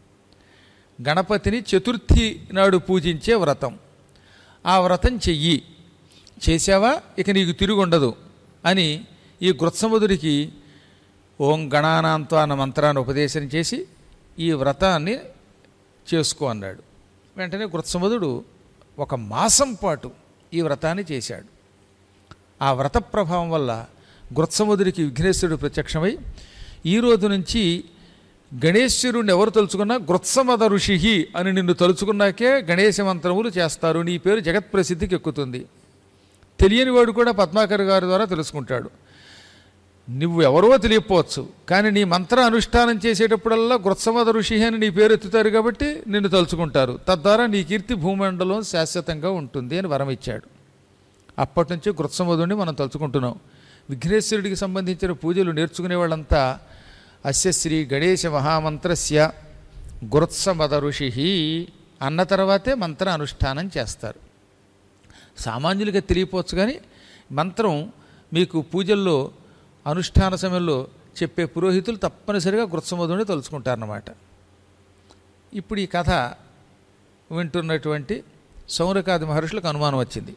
గణపతిని చతుర్థి నాడు పూజించే వ్రతం ఆ వ్రతం చెయ్యి చేశావా ఇక నీకు తిరుగుండదు అని ఈ గృత్సముదుడికి ఓం గణానాంతో అన్న మంత్రాన్ని ఉపదేశం చేసి ఈ వ్రతాన్ని చేసుకో అన్నాడు వెంటనే గృత్సముదుడు ఒక మాసం పాటు ఈ వ్రతాన్ని చేశాడు ఆ వ్రత ప్రభావం వల్ల గృత్సముదుడికి విఘ్నేశ్వరుడు ప్రత్యక్షమై ఈ రోజు నుంచి గణేశ్వరుణ్ణి ఎవరు తలుచుకున్నా గృత్సమద ఋషి అని నిన్ను తలుచుకున్నాకే గణేశ మంత్రములు చేస్తారు నీ పేరు జగత్ప్రసిద్ధికి ఎక్కుతుంది తెలియని వాడు కూడా పద్మాకర్ గారి ద్వారా తెలుసుకుంటాడు నువ్వు ఎవరో తెలియకపోవచ్చు కానీ నీ మంత్ర అనుష్ఠానం చేసేటప్పుడల్లా గృత్సమద ఋషి అని నీ పేరు ఎత్తుతారు కాబట్టి నిన్ను తలుచుకుంటారు తద్వారా నీ కీర్తి భూమండలం శాశ్వతంగా ఉంటుంది అని వరం ఇచ్చాడు అప్పటి నుంచి గృత్సమధుడిని మనం తలుచుకుంటున్నాం విఘ్నేశ్వరుడికి సంబంధించిన పూజలు నేర్చుకునే వాళ్ళంతా అస్య శ్రీ గణేశ మహామంత్రస్య గురుత్సమద ఋషి అన్న తర్వాతే మంత్ర అనుష్ఠానం చేస్తారు సామాన్యులుగా తెలియపోవచ్చు కానీ మంత్రం మీకు పూజల్లో అనుష్ఠాన సమయంలో చెప్పే పురోహితులు తప్పనిసరిగా గృత్సమధుని తలుచుకుంటారన్నమాట ఇప్పుడు ఈ కథ వింటున్నటువంటి సౌరకాది మహర్షులకు అనుమానం వచ్చింది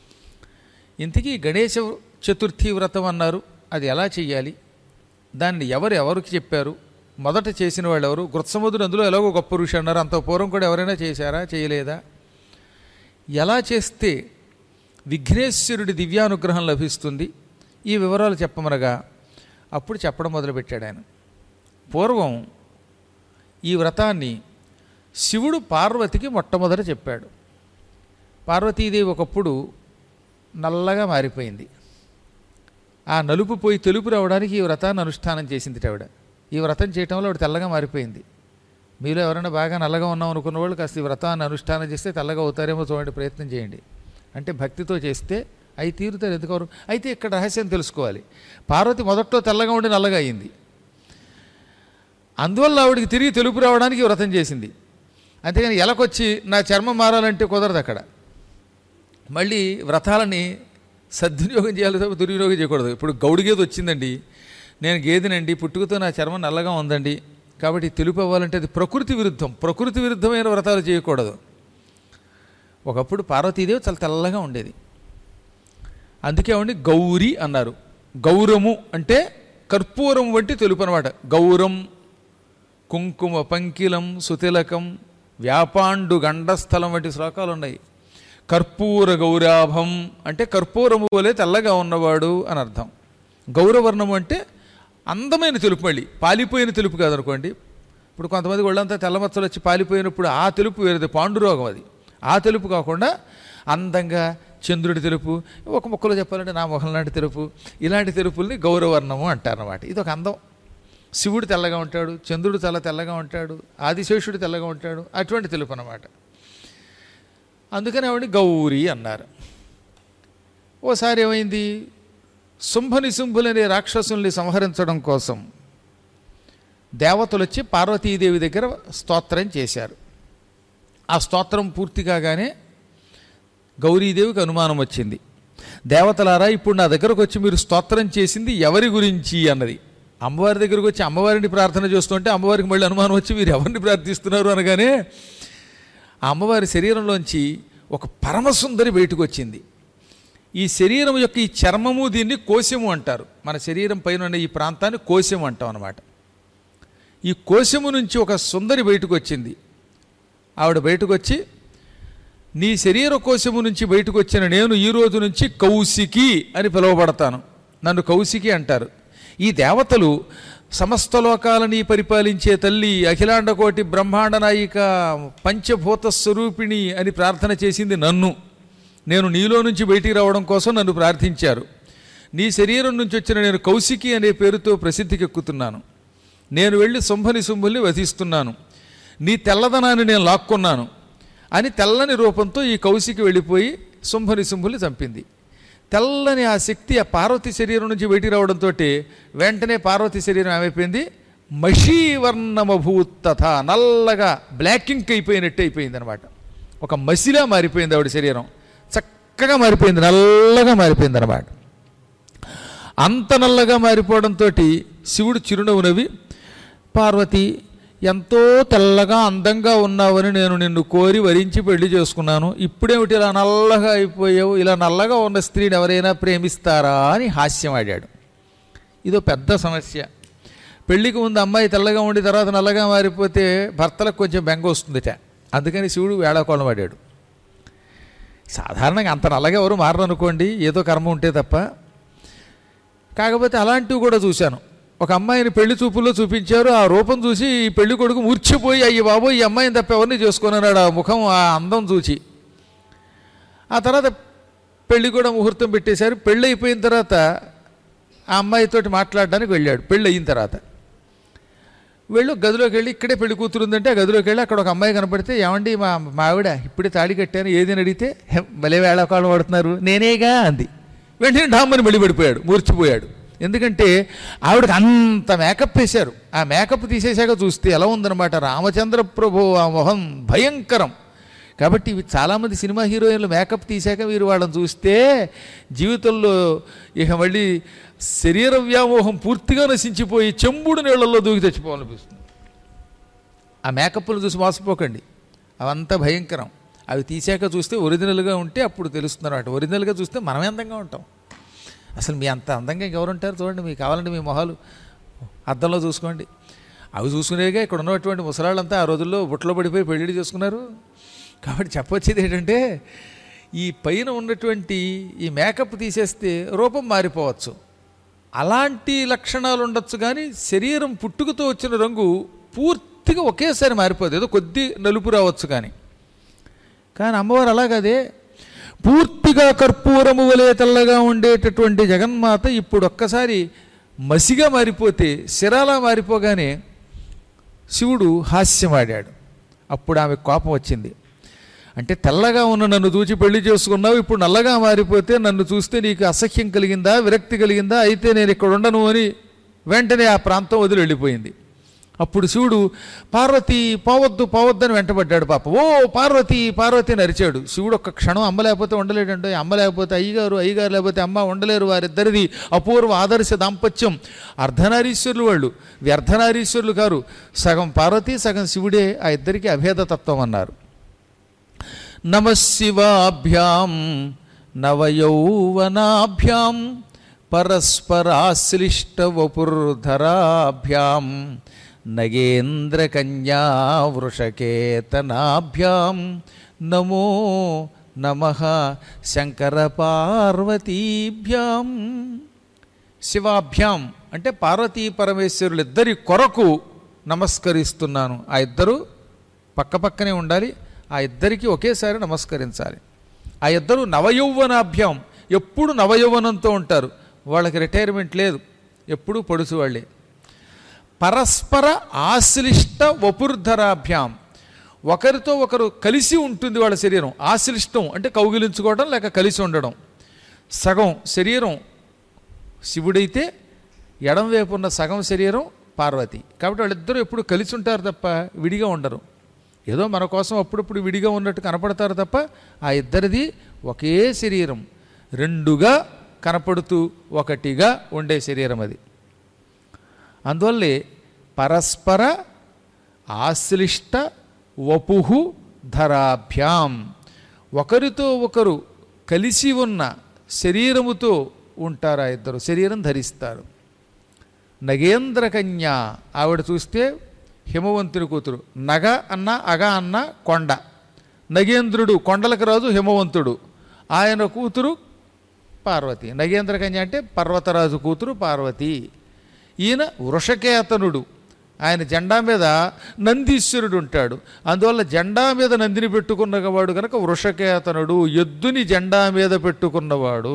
ఇంతకీ గణేశ చతుర్థి వ్రతం అన్నారు అది ఎలా చెయ్యాలి దాన్ని ఎవరు ఎవరికి చెప్పారు మొదట చేసిన వాళ్ళు ఎవరు గృత్సముద్రుడు అందులో ఎలాగో గొప్ప ఋషి అన్నారు అంత పూర్వం కూడా ఎవరైనా చేశారా చేయలేదా ఎలా చేస్తే విఘ్నేశ్వరుడి దివ్యానుగ్రహం లభిస్తుంది ఈ వివరాలు చెప్పమనగా అప్పుడు చెప్పడం మొదలుపెట్టాడు ఆయన పూర్వం ఈ వ్రతాన్ని శివుడు పార్వతికి మొట్టమొదట చెప్పాడు పార్వతీదేవి ఒకప్పుడు నల్లగా మారిపోయింది ఆ నలుపు పోయి తెలుపు రావడానికి ఈ వ్రతాన్ని అనుష్ఠానం చేసింది ఆవిడ ఈ వ్రతం చేయటం వల్ల ఆవిడ తెల్లగా మారిపోయింది మీలో ఎవరైనా బాగా నల్లగా ఉన్నాం అనుకున్న వాళ్ళు కాస్త ఈ వ్రతాన్ని అనుష్ఠానం చేస్తే తెల్లగా అవుతారేమో చూడండి ప్రయత్నం చేయండి అంటే భక్తితో చేస్తే అవి తీరుతారు ఎందుకోరు అయితే ఇక్కడ రహస్యం తెలుసుకోవాలి పార్వతి మొదట్లో తెల్లగా ఉండి నల్లగా అయింది అందువల్ల ఆవిడికి తిరిగి తెలుపు రావడానికి ఈ వ్రతం చేసింది అంతేగాని ఎలకొచ్చి నా చర్మం మారాలంటే కుదరదు అక్కడ మళ్ళీ వ్రతాలని సద్వినియోగం చేయాలి తప్ప దుర్వినియోగం చేయకూడదు ఇప్పుడు గౌడి గేదె వచ్చిందండి నేను గేదెనండి పుట్టుకతో నా చర్మం నల్లగా ఉందండి కాబట్టి తెలుపు అవ్వాలంటే అది ప్రకృతి విరుద్ధం ప్రకృతి విరుద్ధమైన వ్రతాలు చేయకూడదు ఒకప్పుడు పార్వతీదేవి చాలా తెల్లగా ఉండేది అందుకే ఆవిడని గౌరీ అన్నారు గౌరము అంటే కర్పూరం వంటి తెలుపు అనమాట గౌరం కుంకుమ పంకిలం సుతిలకం వ్యాపాండు గండస్థలం వంటి శ్లోకాలు ఉన్నాయి కర్పూర గౌరాభం అంటే కర్పూరము వలె తెల్లగా ఉన్నవాడు అని అర్థం గౌరవర్ణము అంటే అందమైన తెలుపు మళ్ళీ పాలిపోయిన తెలుపు కాదనుకోండి ఇప్పుడు కొంతమంది ఒళ్ళంతా తెల్లమచ్చలు వచ్చి పాలిపోయినప్పుడు ఆ తెలుపు వేరేది పాండురోగం అది ఆ తెలుపు కాకుండా అందంగా చంద్రుడి తెలుపు ఒక ముక్కలో చెప్పాలంటే నా మొహం లాంటి తెలుపు ఇలాంటి తెలుపుల్ని గౌరవర్ణము అంటారన్నమాట ఇది ఒక అందం శివుడు తెల్లగా ఉంటాడు చంద్రుడు చాలా తెల్లగా ఉంటాడు ఆదిశేషుడు తెల్లగా ఉంటాడు అటువంటి తెలుపు అన్నమాట అందుకని ఆవిడని గౌరీ అన్నారు ఓసారి ఏమైంది శుంభని శుంభులనే రాక్షసుల్ని సంహరించడం కోసం దేవతలు వచ్చి పార్వతీదేవి దగ్గర స్తోత్రం చేశారు ఆ స్తోత్రం పూర్తి కాగానే గౌరీదేవికి అనుమానం వచ్చింది దేవతలారా ఇప్పుడు నా దగ్గరకు వచ్చి మీరు స్తోత్రం చేసింది ఎవరి గురించి అన్నది అమ్మవారి దగ్గరికి వచ్చి అమ్మవారిని ప్రార్థన చేస్తుంటే అమ్మవారికి మళ్ళీ అనుమానం వచ్చి వీరు ఎవరిని ప్రార్థిస్తున్నారు అనగానే ఆ అమ్మవారి శరీరంలోంచి ఒక పరమసుందరి బయటకు వచ్చింది ఈ శరీరం యొక్క ఈ చర్మము దీన్ని కోశము అంటారు మన శరీరం పైన ఉన్న ఈ ప్రాంతాన్ని కోశము అంటాం అనమాట ఈ కోశము నుంచి ఒక సుందరి బయటకు వచ్చింది ఆవిడ బయటకు వచ్చి నీ శరీర కోశము నుంచి బయటకు వచ్చిన నేను ఈ రోజు నుంచి కౌశికి అని పిలువబడతాను నన్ను కౌశికి అంటారు ఈ దేవతలు సమస్త లోకాలని పరిపాలించే తల్లి అఖిలాండకోటి బ్రహ్మాండ నాయిక పంచభూత స్వరూపిణి అని ప్రార్థన చేసింది నన్ను నేను నీలో నుంచి బయటికి రావడం కోసం నన్ను ప్రార్థించారు నీ శరీరం నుంచి వచ్చిన నేను కౌశికి అనే పేరుతో ప్రసిద్ధికెక్కుతున్నాను నేను వెళ్ళి శుంభని శుంభుల్ని వధిస్తున్నాను నీ తెల్లదనాన్ని నేను లాక్కున్నాను అని తెల్లని రూపంతో ఈ కౌశికి వెళ్ళిపోయి శుంభని శుంభుల్ని చంపింది తెల్లని ఆ శక్తి ఆ పార్వతి శరీరం నుంచి బయటికి రావడంతో వెంటనే పార్వతి శరీరం ఏమైపోయింది మషీవర్ణమభూతథ నల్లగా బ్లాక్ ఇంక్ అయిపోయినట్టు అయిపోయింది అనమాట ఒక మసిలా మారిపోయింది ఆవిడ శరీరం చక్కగా మారిపోయింది నల్లగా మారిపోయింది అనమాట అంత నల్లగా మారిపోవడంతో శివుడు చిరునవ్వు నవ్వి పార్వతి ఎంతో తెల్లగా అందంగా ఉన్నావని నేను నిన్ను కోరి వరించి పెళ్లి చేసుకున్నాను ఇప్పుడేమిటి ఇలా నల్లగా అయిపోయావు ఇలా నల్లగా ఉన్న స్త్రీని ఎవరైనా ప్రేమిస్తారా అని హాస్యం ఆడాడు ఇదో పెద్ద సమస్య పెళ్లికి ముందు అమ్మాయి తెల్లగా ఉండి తర్వాత నల్లగా మారిపోతే భర్తలకు కొంచెం బెంగ వస్తుందిట అందుకని శివుడు వేళాకోళం ఆడాడు సాధారణంగా అంత నల్లగా ఎవరు మారనుకోండి ఏదో కర్మ ఉంటే తప్ప కాకపోతే అలాంటివి కూడా చూశాను ఒక అమ్మాయిని పెళ్లి చూపుల్లో చూపించారు ఆ రూపం చూసి ఈ పెళ్లి కొడుకు మూర్చిపోయి అయ్యి బాబు ఈ అమ్మాయిని తప్ప ఎవరిని చేసుకున్నాడు ఆ ముఖం ఆ అందం చూచి ఆ తర్వాత పెళ్లి కూడా ముహూర్తం పెట్టేశారు పెళ్ళి అయిపోయిన తర్వాత ఆ అమ్మాయితోటి మాట్లాడడానికి వెళ్ళాడు పెళ్ళి అయిన తర్వాత వెళ్ళు గదిలోకి వెళ్ళి ఇక్కడే పెళ్లి కూతురుందంటే ఆ గదిలోకి వెళ్ళి అక్కడ ఒక అమ్మాయి కనపడితే ఏమండి మా మా ఆవిడ ఇప్పుడే తాడి కట్టాను ఏది అని అడిగితే "హెం, భలే వేళకాలం పడుతున్నారు నేనేగా అంది వెంటనే డామ్మని మళ్ళీ పడిపోయాడు మూర్చిపోయాడు ఎందుకంటే ఆవిడకి అంత మేకప్ వేశారు ఆ మేకప్ తీసేశాక చూస్తే ఎలా ఉందన్నమాట రామచంద్ర ప్రభు ఆ మొహం భయంకరం కాబట్టి ఇవి చాలామంది సినిమా హీరోయిన్లు మేకప్ తీశాక మీరు వాళ్ళని చూస్తే జీవితంలో ఇక మళ్ళీ శరీర వ్యామోహం పూర్తిగా నశించిపోయి చెంబుడు నీళ్లలో దూకి తెచ్చిపోవాలనిపిస్తుంది ఆ మేకప్లు చూసి మోసపోకండి అవంతా భయంకరం అవి తీసాక చూస్తే ఒరిజినల్గా ఉంటే అప్పుడు తెలుస్తుంది అనమాట ఒరిజినల్గా చూస్తే మనమే అందంగా ఉంటాం అసలు మీ అంత అందంగా ఇంకెవరు ఉంటారు చూడండి మీకు కావాలంటే మీ మొహాలు అద్దంలో చూసుకోండి అవి చూసుకునేగా ఇక్కడ ఉన్నటువంటి ముసలాళ్ళంతా ఆ రోజుల్లో బుట్టలో పడిపోయి పెళ్లి చేసుకున్నారు కాబట్టి చెప్పొచ్చేది ఏంటంటే ఈ పైన ఉన్నటువంటి ఈ మేకప్ తీసేస్తే రూపం మారిపోవచ్చు అలాంటి లక్షణాలు ఉండొచ్చు కానీ శరీరం పుట్టుకతో వచ్చిన రంగు పూర్తిగా ఒకేసారి మారిపోదు ఏదో కొద్ది నలుపు రావచ్చు కానీ కానీ అమ్మవారు అలాగదే పూర్తిగా కర్పూరము వలె తెల్లగా ఉండేటటువంటి జగన్మాత ఇప్పుడు ఒక్కసారి మసిగా మారిపోతే శిరాలా మారిపోగానే శివుడు హాస్యమాడాడు అప్పుడు ఆమె కోపం వచ్చింది అంటే తెల్లగా ఉన్న నన్ను చూచి పెళ్లి చేసుకున్నావు ఇప్పుడు నల్లగా మారిపోతే నన్ను చూస్తే నీకు అసహ్యం కలిగిందా విరక్తి కలిగిందా అయితే నేను ఇక్కడ ఉండను అని వెంటనే ఆ ప్రాంతం వదిలి వెళ్ళిపోయింది అప్పుడు శివుడు పార్వతి పోవద్దు పోవద్దు అని వెంటబడ్డాడు పాప ఓ పార్వతి పార్వతి అని అరిచాడు శివుడు ఒక్క క్షణం అమ్మ లేకపోతే ఉండలేడంటే అమ్మ లేకపోతే అయ్యగారు అయ్యగారు లేకపోతే అమ్మ ఉండలేరు వారిద్దరిది అపూర్వ ఆదర్శ దాంపత్యం అర్ధనారీశ్వరులు వాళ్ళు వ్యర్థనారీశ్వరులు కారు సగం పార్వతి సగం శివుడే ఆ ఇద్దరికి అభేదతత్వం అన్నారు నమశివాభ్యాం నవయౌవనాభ్యాం పరస్పరాశ్లిష్టవపుర్ధరాభ్యాం నగేంద్రకన్యా వృషకేతనాభ్యాం నమో నమ శంకర పార్వతీభ్యాం శివాభ్యాం అంటే పార్వతీ పరమేశ్వరులిద్దరి కొరకు నమస్కరిస్తున్నాను ఆ ఇద్దరు పక్కపక్కనే ఉండాలి ఆ ఇద్దరికి ఒకేసారి నమస్కరించాలి ఆ ఇద్దరు నవయౌవనాభ్యాం ఎప్పుడు నవయౌవనంతో ఉంటారు వాళ్ళకి రిటైర్మెంట్ లేదు ఎప్పుడూ పొడుసు వాళ్ళే పరస్పర ఆశ్లిష్ట వపుర్ధరాభ్యాం ఒకరితో ఒకరు కలిసి ఉంటుంది వాళ్ళ శరీరం ఆశ్లిష్టం అంటే కౌగిలించుకోవడం లేక కలిసి ఉండడం సగం శరీరం శివుడైతే ఎడం వైపు ఉన్న సగం శరీరం పార్వతి కాబట్టి వాళ్ళిద్దరూ ఎప్పుడు కలిసి ఉంటారు తప్ప విడిగా ఉండరు ఏదో మన కోసం అప్పుడప్పుడు విడిగా ఉన్నట్టు కనపడతారు తప్ప ఆ ఇద్దరిది ఒకే శరీరం రెండుగా కనపడుతూ ఒకటిగా ఉండే శరీరం అది అందువల్లే పరస్పర ఆశ్లిష్ట వపుహు ధరాభ్యాం ఒకరితో ఒకరు కలిసి ఉన్న శరీరముతో ఉంటారు ఆ ఇద్దరు శరీరం ధరిస్తారు నగేంద్ర కన్య ఆవిడ చూస్తే హిమవంతుని కూతురు నగ అన్న అగ అన్న కొండ నగేంద్రుడు కొండలకు రాజు హిమవంతుడు ఆయన కూతురు పార్వతి నగేంద్ర కన్య అంటే పర్వతరాజు కూతురు పార్వతి ఈయన వృషకేతనుడు ఆయన జెండా మీద నందీశ్వరుడు ఉంటాడు అందువల్ల జెండా మీద నందిని పెట్టుకున్నవాడు కనుక వృషకేతనుడు ఎద్దుని జెండా మీద పెట్టుకున్నవాడు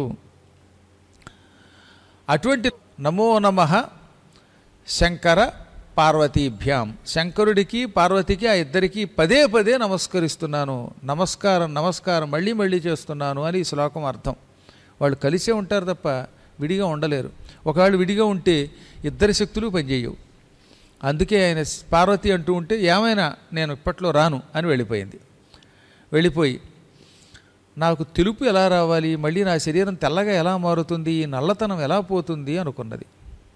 అటువంటి నమో నమ శంకర పార్వతీభ్యాం శంకరుడికి పార్వతికి ఆ ఇద్దరికి పదే పదే నమస్కరిస్తున్నాను నమస్కారం నమస్కారం మళ్ళీ మళ్ళీ చేస్తున్నాను అని ఈ శ్లోకం అర్థం వాళ్ళు కలిసే ఉంటారు తప్ప విడిగా ఉండలేరు ఒకవేళ విడిగా ఉంటే ఇద్దరి శక్తులు పనిచేయవు అందుకే ఆయన పార్వతి అంటూ ఉంటే ఏమైనా నేను ఇప్పట్లో రాను అని వెళ్ళిపోయింది వెళ్ళిపోయి నాకు తెలుపు ఎలా రావాలి మళ్ళీ నా శరీరం తెల్లగా ఎలా మారుతుంది ఈ నల్లతనం ఎలా పోతుంది అనుకున్నది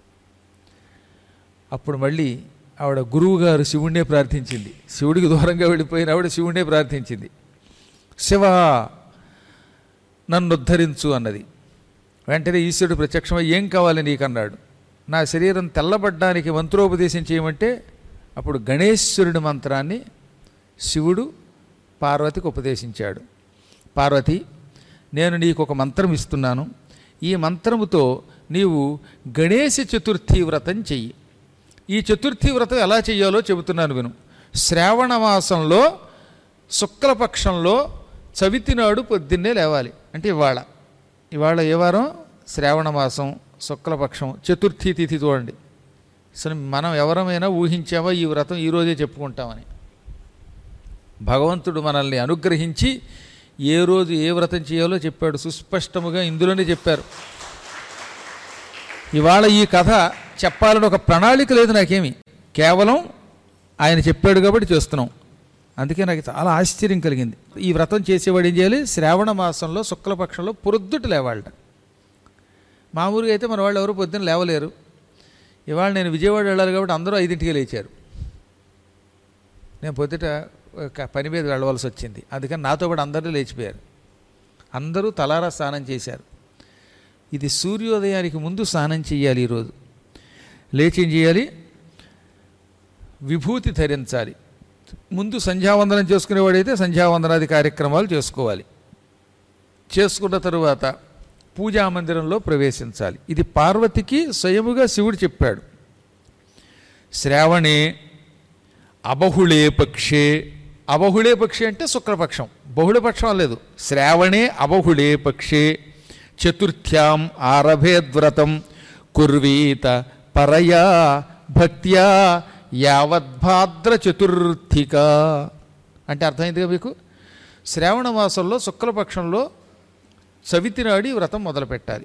అప్పుడు మళ్ళీ ఆవిడ గురువుగారు శివుణ్ణే ప్రార్థించింది శివుడికి దూరంగా వెళ్ళిపోయిన ఆవిడ శివుణ్ణే ప్రార్థించింది శివ నన్ను ఉద్ధరించు అన్నది వెంటనే ఈశ్వరుడు ప్రత్యక్షమై ఏం కావాలి నీకన్నాడు నా శరీరం తెల్లబడ్డానికి మంత్రోపదేశం చేయమంటే అప్పుడు గణేశ్వరుడి మంత్రాన్ని శివుడు పార్వతికి ఉపదేశించాడు పార్వతి నేను నీకు ఒక మంత్రం ఇస్తున్నాను ఈ మంత్రముతో నీవు గణేశ చతుర్థి వ్రతం చెయ్యి ఈ చతుర్థి వ్రతం ఎలా చేయాలో చెబుతున్నాను విను శ్రావణ మాసంలో శుక్లపక్షంలో చవితి నాడు పొద్దున్నే లేవాలి అంటే ఇవాళ ఇవాళ ఏ వారం శ్రావణ మాసం శుక్లపక్షం చతుర్థి తిథి చూడండి అసలు మనం ఎవరమైనా ఊహించామా ఈ వ్రతం ఈరోజే చెప్పుకుంటామని భగవంతుడు మనల్ని అనుగ్రహించి ఏ రోజు ఏ వ్రతం చేయాలో చెప్పాడు సుస్పష్టముగా ఇందులోనే చెప్పారు ఇవాళ ఈ కథ చెప్పాలని ఒక ప్రణాళిక లేదు నాకేమి కేవలం ఆయన చెప్పాడు కాబట్టి చేస్తున్నాం అందుకే నాకు చాలా ఆశ్చర్యం కలిగింది ఈ వ్రతం చేసేవాడు ఏం చేయాలి శ్రావణ మాసంలో శుక్లపక్షంలో పొద్దుట లేవాళ్ళ మామూలుగా అయితే మన వాళ్ళు ఎవరు పొద్దున్న లేవలేరు ఇవాళ నేను విజయవాడ వెళ్ళాలి కాబట్టి అందరూ ఐదింటికి లేచారు నేను పొద్దుట ఒక పని మీద వెళ్ళవలసి వచ్చింది అందుకని నాతో పాటు అందరూ లేచిపోయారు అందరూ తలారా స్నానం చేశారు ఇది సూర్యోదయానికి ముందు స్నానం చేయాలి ఈరోజు లేచి ఏం చేయాలి విభూతి ధరించాలి ముందు సంధ్యావందనం చేసుకునేవాడైతే సంధ్యావందనాది కార్యక్రమాలు చేసుకోవాలి చేసుకున్న తరువాత పూజా మందిరంలో ప్రవేశించాలి ఇది పార్వతికి స్వయముగా శివుడు చెప్పాడు శ్రావణే అబహుళే పక్షే అబహుళే పక్షి అంటే శుక్లపక్షం బహుళపక్షం లేదు శ్రావణే అబహుళే పక్షే చతుర్థ్యాం ఆరభేద్వ్రతం కుర్వీత పరయా భక్త్యా యావద్భాద్ర చతుర్థిక అంటే అర్థమైందిగా మీకు శ్రావణ మాసంలో శుక్లపక్షంలో చవితి నాడి వ్రతం మొదలుపెట్టాలి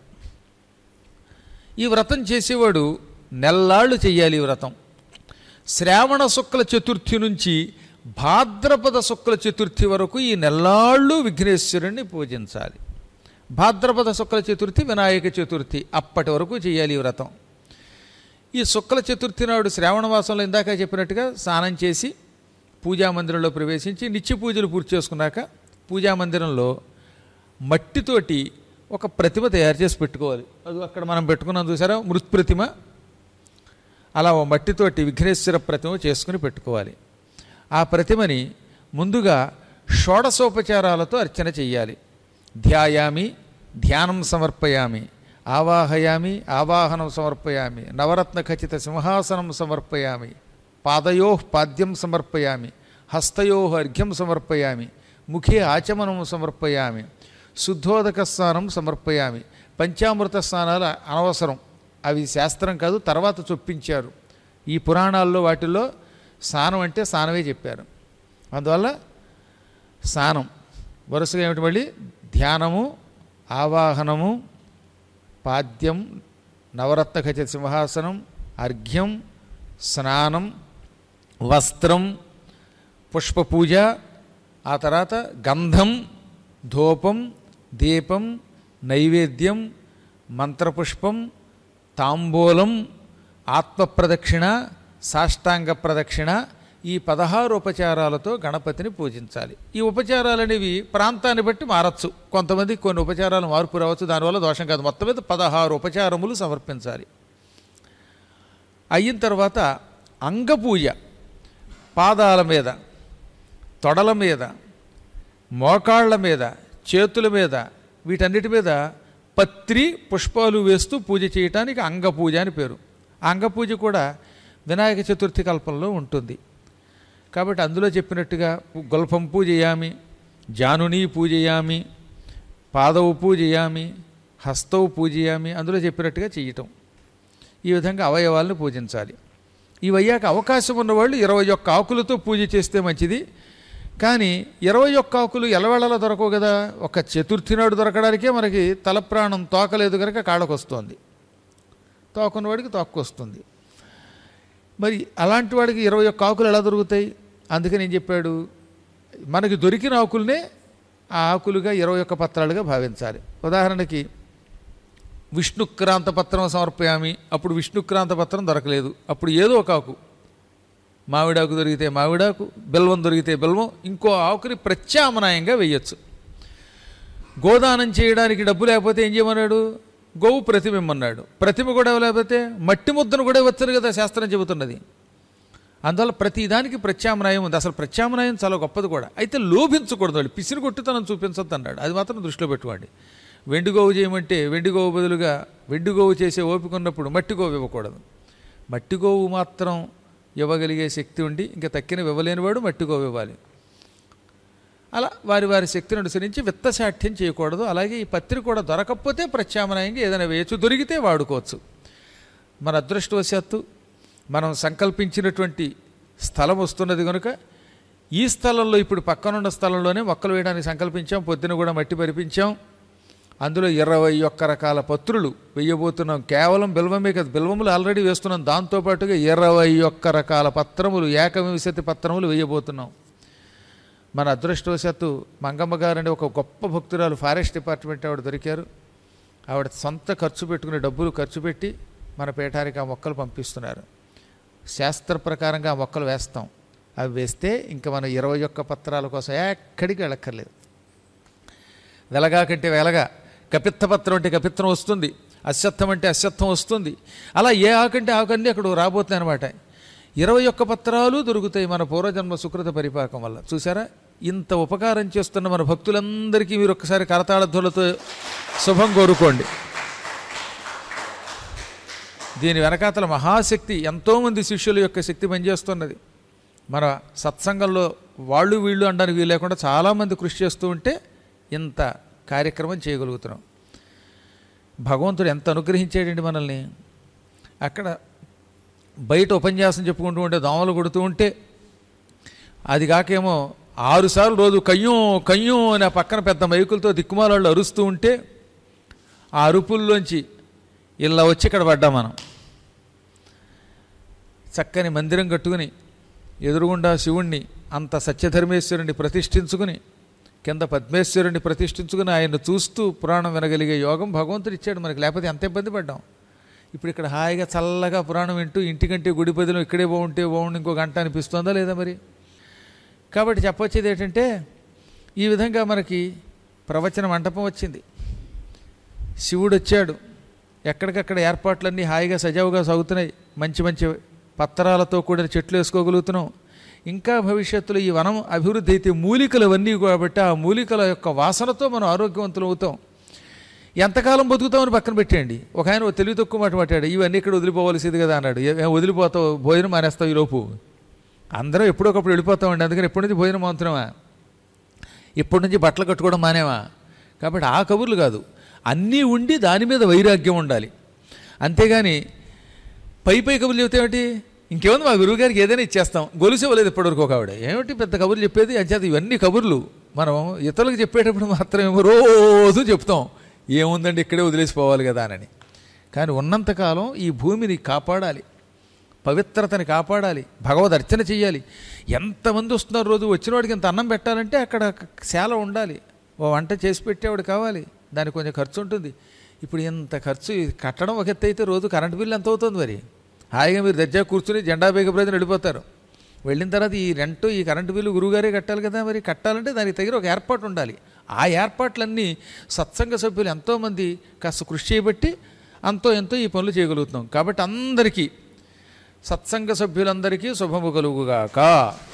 ఈ వ్రతం చేసేవాడు నెల్లాళ్ళు చెయ్యాలి ఈ వ్రతం శ్రావణ శుక్ల చతుర్థి నుంచి భాద్రపద శుక్ల చతుర్థి వరకు ఈ నెల్లాళ్ళు విఘ్నేశ్వరుణ్ణి పూజించాలి భాద్రపద శుక్ల చతుర్థి వినాయక చతుర్థి అప్పటి వరకు చేయాలి ఈ వ్రతం ఈ శుక్ల చతుర్థి నాడు శ్రావణ మాసంలో ఇందాక చెప్పినట్టుగా స్నానం చేసి పూజా మందిరంలో ప్రవేశించి నిత్య పూజలు పూర్తి చేసుకున్నాక పూజా మందిరంలో మట్టితోటి ఒక ప్రతిమ తయారు చేసి పెట్టుకోవాలి అది అక్కడ మనం పెట్టుకున్నాం చూసారా మృత్ప్రతిమ అలా ఓ మట్టితోటి విఘ్నేశ్వర ప్రతిమ చేసుకుని పెట్టుకోవాలి ఆ ప్రతిమని ముందుగా షోడసోపచారాలతో అర్చన చెయ్యాలి ధ్యాయామి ధ్యానం సమర్పయామి ఆవాహయామి ఆవాహనం సమర్పయామి నవరత్న ఖచ్చిత సింహాసనం సమర్పయామి పాదయో పాద్యం సమర్పయామి హస్తయో అర్ఘ్యం సమర్పయామి ముఖే ఆచమనం సమర్పయామి శుద్ధోదక స్నానం సమర్పయామి పంచామృత స్నానాలు అనవసరం అవి శాస్త్రం కాదు తర్వాత చొప్పించారు ఈ పురాణాల్లో వాటిల్లో స్నానం అంటే స్నానమే చెప్పారు అందువల్ల స్నానం వరుసగా ఏమిటి మళ్ళీ ధ్యానము ఆవాహనము పాద్యం నవరత్న ఖచ్చిత సింహాసనం అర్ఘ్యం స్నానం వస్త్రం పుష్పపూజ ఆ తర్వాత గంధం ధూపం దీపం నైవేద్యం మంత్రపుష్పం తాంబూలం ఆత్మ ప్రదక్షిణ సాష్టాంగ ప్రదక్షిణ ఈ పదహారు ఉపచారాలతో గణపతిని పూజించాలి ఈ ఉపచారాలు అనేవి ప్రాంతాన్ని బట్టి మారచ్చు కొంతమంది కొన్ని ఉపచారాలు మార్పు రావచ్చు దానివల్ల దోషం కాదు మొత్తం మీద పదహారు ఉపచారములు సమర్పించాలి అయిన తర్వాత అంగపూజ పాదాల మీద తొడల మీద మోకాళ్ళ మీద చేతుల మీద వీటన్నిటి మీద పత్రి పుష్పాలు వేస్తూ పూజ చేయటానికి అంగపూజ అని పేరు ఆ అంగపూజ కూడా వినాయక చతుర్థి కల్పంలో ఉంటుంది కాబట్టి అందులో చెప్పినట్టుగా గొల్పం పూజయామి జానుని పూజయామి పాదవు పూజయామి హస్తవు పూజయామి అందులో చెప్పినట్టుగా చేయటం ఈ విధంగా అవయవాలను పూజించాలి ఇవి అయ్యాక అవకాశం ఉన్నవాళ్ళు ఇరవై ఒక్క ఆకులతో పూజ చేస్తే మంచిది కానీ ఇరవై ఒక్క ఆకులు ఎలవేళలా దొరకవు కదా ఒక చతుర్థి నాడు దొరకడానికే మనకి తల ప్రాణం తోకలేదు కనుక కాళ్ళకొస్తోంది తోకున్నవాడికి తోక్కొస్తుంది మరి అలాంటి వాడికి ఇరవై ఒక్క ఆకులు ఎలా దొరుకుతాయి అందుకని ఏం చెప్పాడు మనకి దొరికిన ఆకుల్నే ఆ ఆకులుగా ఇరవై ఒక్క పత్రాలుగా భావించాలి ఉదాహరణకి విష్ణుక్రాంత పత్రం సమర్పయామి అప్పుడు విష్ణుక్రాంత పత్రం దొరకలేదు అప్పుడు ఏదో ఒక ఆకు మామిడాకు దొరికితే మామిడాకు బెల్వం దొరికితే బెల్వం ఇంకో ఆకుని ప్రత్యామ్నాయంగా వేయచ్చు గోదానం చేయడానికి డబ్బు లేకపోతే ఏం చేయమన్నాడు గోవు ప్రతిమ ఇమ్మన్నాడు ప్రతిమ కూడా లేకపోతే మట్టి ముద్దను కూడా ఇవ్వచ్చు కదా శాస్త్రం చెబుతున్నది అందువల్ల ప్రతి దానికి ప్రత్యామ్నాయం ఉంది అసలు ప్రత్యామ్నాయం చాలా గొప్పది కూడా అయితే లోభించకూడదు వాళ్ళు పిసిని కొట్టుతనం చూపించొద్దు అన్నాడు అది మాత్రం దృష్టిలో పెట్టుకోండి వెండి గోవు చేయమంటే వెండి గోవు బదులుగా వెండి గోవు చేసే ఓపిక ఉన్నప్పుడు మట్టి గోవు ఇవ్వకూడదు మట్టి గోవు మాత్రం ఇవ్వగలిగే శక్తి ఉండి ఇంకా తక్కిన ఇవ్వలేనివాడు మట్టి గోవు ఇవ్వాలి అలా వారి వారి శక్తిని అనుసరించి విత్తశాఠ్యం చేయకూడదు అలాగే ఈ పత్రి కూడా దొరకకపోతే ప్రత్యామ్నాయంగా ఏదైనా వేయచ్చు దొరికితే వాడుకోవచ్చు మన అదృష్టవశాత్తు మనం సంకల్పించినటువంటి స్థలం వస్తున్నది కనుక ఈ స్థలంలో ఇప్పుడు పక్కనున్న స్థలంలోనే మొక్కలు వేయడానికి సంకల్పించాం పొద్దున కూడా మట్టి పరిపించాం అందులో ఇరవై ఒక్క రకాల పత్రులు వేయబోతున్నాం కేవలం బిల్వమే కదా బిల్వములు ఆల్రెడీ వేస్తున్నాం దాంతోపాటుగా ఇరవై ఒక్క రకాల పత్రములు ఏకవింశతి పత్రములు వేయబోతున్నాం మన అదృష్టవశాత్తు మంగమ్మ గారని ఒక గొప్ప భక్తురాలు ఫారెస్ట్ డిపార్ట్మెంట్ ఆవిడ దొరికారు ఆవిడ సొంత ఖర్చు పెట్టుకునే డబ్బులు ఖర్చు పెట్టి మన పీఠానికి ఆ మొక్కలు పంపిస్తున్నారు శాస్త్ర ప్రకారంగా ఆ మొక్కలు వేస్తాం అవి వేస్తే ఇంకా మన ఇరవై ఒక్క పత్రాల కోసం ఎక్కడికి వెళ్ళక్కర్లేదు వెలగా కంటే వెలగా కపిత్తపత్రం అంటే కపిత్రం వస్తుంది అశ్వత్థం అంటే అశ్వత్థం వస్తుంది అలా ఏ ఆకంటే ఆకండి అక్కడ రాబోతున్నాయి అనమాట ఇరవై ఒక్క పత్రాలు దొరుకుతాయి మన పూర్వజన్మ సుకృత పరిపాకం వల్ల చూసారా ఇంత ఉపకారం చేస్తున్న మన భక్తులందరికీ మీరు ఒక్కసారి కరతాళధ్వలతో శుభం కోరుకోండి దీని వెనకాతల మహాశక్తి ఎంతోమంది శిష్యుల యొక్క శక్తి పనిచేస్తున్నది మన సత్సంగంలో వాళ్ళు వీళ్ళు అనడానికి వీలు లేకుండా చాలామంది కృషి చేస్తూ ఉంటే ఇంత కార్యక్రమం చేయగలుగుతున్నాం భగవంతుడు ఎంత అనుగ్రహించాడండి మనల్ని అక్కడ బయట ఉపన్యాసం చెప్పుకుంటూ ఉంటే దోమలు కొడుతూ ఉంటే అది కాకేమో ఆరుసార్లు రోజు కయ్యం కయ్యం అని ఆ పక్కన పెద్ద మైకులతో దిక్కుమాలాళ్ళు అరుస్తూ ఉంటే ఆ అరుపుల్లోంచి ఇలా వచ్చి ఇక్కడ పడ్డాం మనం చక్కని మందిరం కట్టుకుని ఎదురుగుండా శివుణ్ణి అంత సత్యధర్మేశ్వరుని ప్రతిష్ఠించుకుని కింద పద్మేశ్వరుని ప్రతిష్ఠించుకుని ఆయన్ని చూస్తూ పురాణం వినగలిగే యోగం భగవంతుడు ఇచ్చాడు మనకి లేకపోతే ఎంత ఇబ్బంది పడ్డాం ఇప్పుడు ఇక్కడ హాయిగా చల్లగా పురాణం వింటూ ఇంటికంటే గుడి పదిలో ఇక్కడే బాగుంటే బాగుండి ఇంకో గంట అనిపిస్తుందా లేదా మరి కాబట్టి చెప్పొచ్చేది ఏంటంటే ఈ విధంగా మనకి ప్రవచన మంటపం వచ్చింది శివుడు వచ్చాడు ఎక్కడికక్కడ ఏర్పాట్లన్నీ హాయిగా సజావుగా సాగుతున్నాయి మంచి మంచి పత్రాలతో కూడిన చెట్లు వేసుకోగలుగుతున్నాం ఇంకా భవిష్యత్తులో ఈ వనం అభివృద్ధి అయితే మూలికలు అవన్నీ కాబట్టి ఆ మూలికల యొక్క వాసనతో మనం ఆరోగ్యవంతులు అవుతాం ఎంతకాలం బతుకుతామని పక్కన పెట్టేయండి ఒక ఆయన ఓ తెలివి తక్కువ మాట మాట్లాడు ఇవన్నీ ఇక్కడ వదిలిపోవలసింది కదా అన్నాడు "ఏ- ఏం వదిలిపోతావు భోజనం మానేస్తావు ఈ లోపు అందరం ఎప్పుడొకప్పుడు వెళ్ళిపోతామండి అందుకని ఎప్పటి నుంచి భోజనం మానుతున్నామా ఇప్పటి నుంచి బట్టలు కట్టుకోవడం మానేవా కాబట్టి ఆ కబుర్లు కాదు అన్నీ ఉండి దాని మీద వైరాగ్యం ఉండాలి అంతేగాని పై పై కబుర్లు చెబితే ఏమిటి ఇంకేముంది మా గురువుగారికి ఏదైనా ఇచ్చేస్తాం గొలుసు ఇవ్వలేదు ఇప్పటివరకు ఒక ఆవిడ ఏమిటి పెద్ద కబుర్లు చెప్పేది అంచేత ఇవన్నీ కబుర్లు మనం ఇతరులకు చెప్పేటప్పుడు మాత్రమేమో రోజు చెప్తాం ఏముందండి ఇక్కడే వదిలేసిపోవాలి కదా అని కానీ ఉన్నంతకాలం ఈ భూమిని కాపాడాలి పవిత్రతని కాపాడాలి భగవద్ అర్చన చేయాలి ఎంతమంది వస్తున్నారు రోజు వచ్చిన వాడికి ఇంత అన్నం పెట్టాలంటే అక్కడ శాల ఉండాలి ఓ వంట చేసి పెట్టేవాడు కావాలి దానికి కొంచెం ఖర్చు ఉంటుంది ఇప్పుడు ఇంత ఖర్చు ఇది కట్టడం ఒక ఎత్తు అయితే రోజు కరెంటు బిల్లు ఎంత అవుతుంది మరి హాయిగా మీరు దర్జా కూర్చుని జెండా బేగ ప్రజలు వెళ్ళిపోతారు వెళ్ళిన తర్వాత ఈ రెంట్ ఈ కరెంటు బిల్లు గురువుగారే కట్టాలి కదా మరి కట్టాలంటే దానికి తగిన ఒక ఏర్పాటు ఉండాలి ఆ ఏర్పాట్లన్నీ సత్సంగ సభ్యులు ఎంతోమంది కాస్త కృషి చేయబట్టి అంతో ఎంతో ఈ పనులు చేయగలుగుతున్నాం కాబట్టి అందరికీ సత్సంగ సభ్యులందరికీ శుభము కలుగుగాక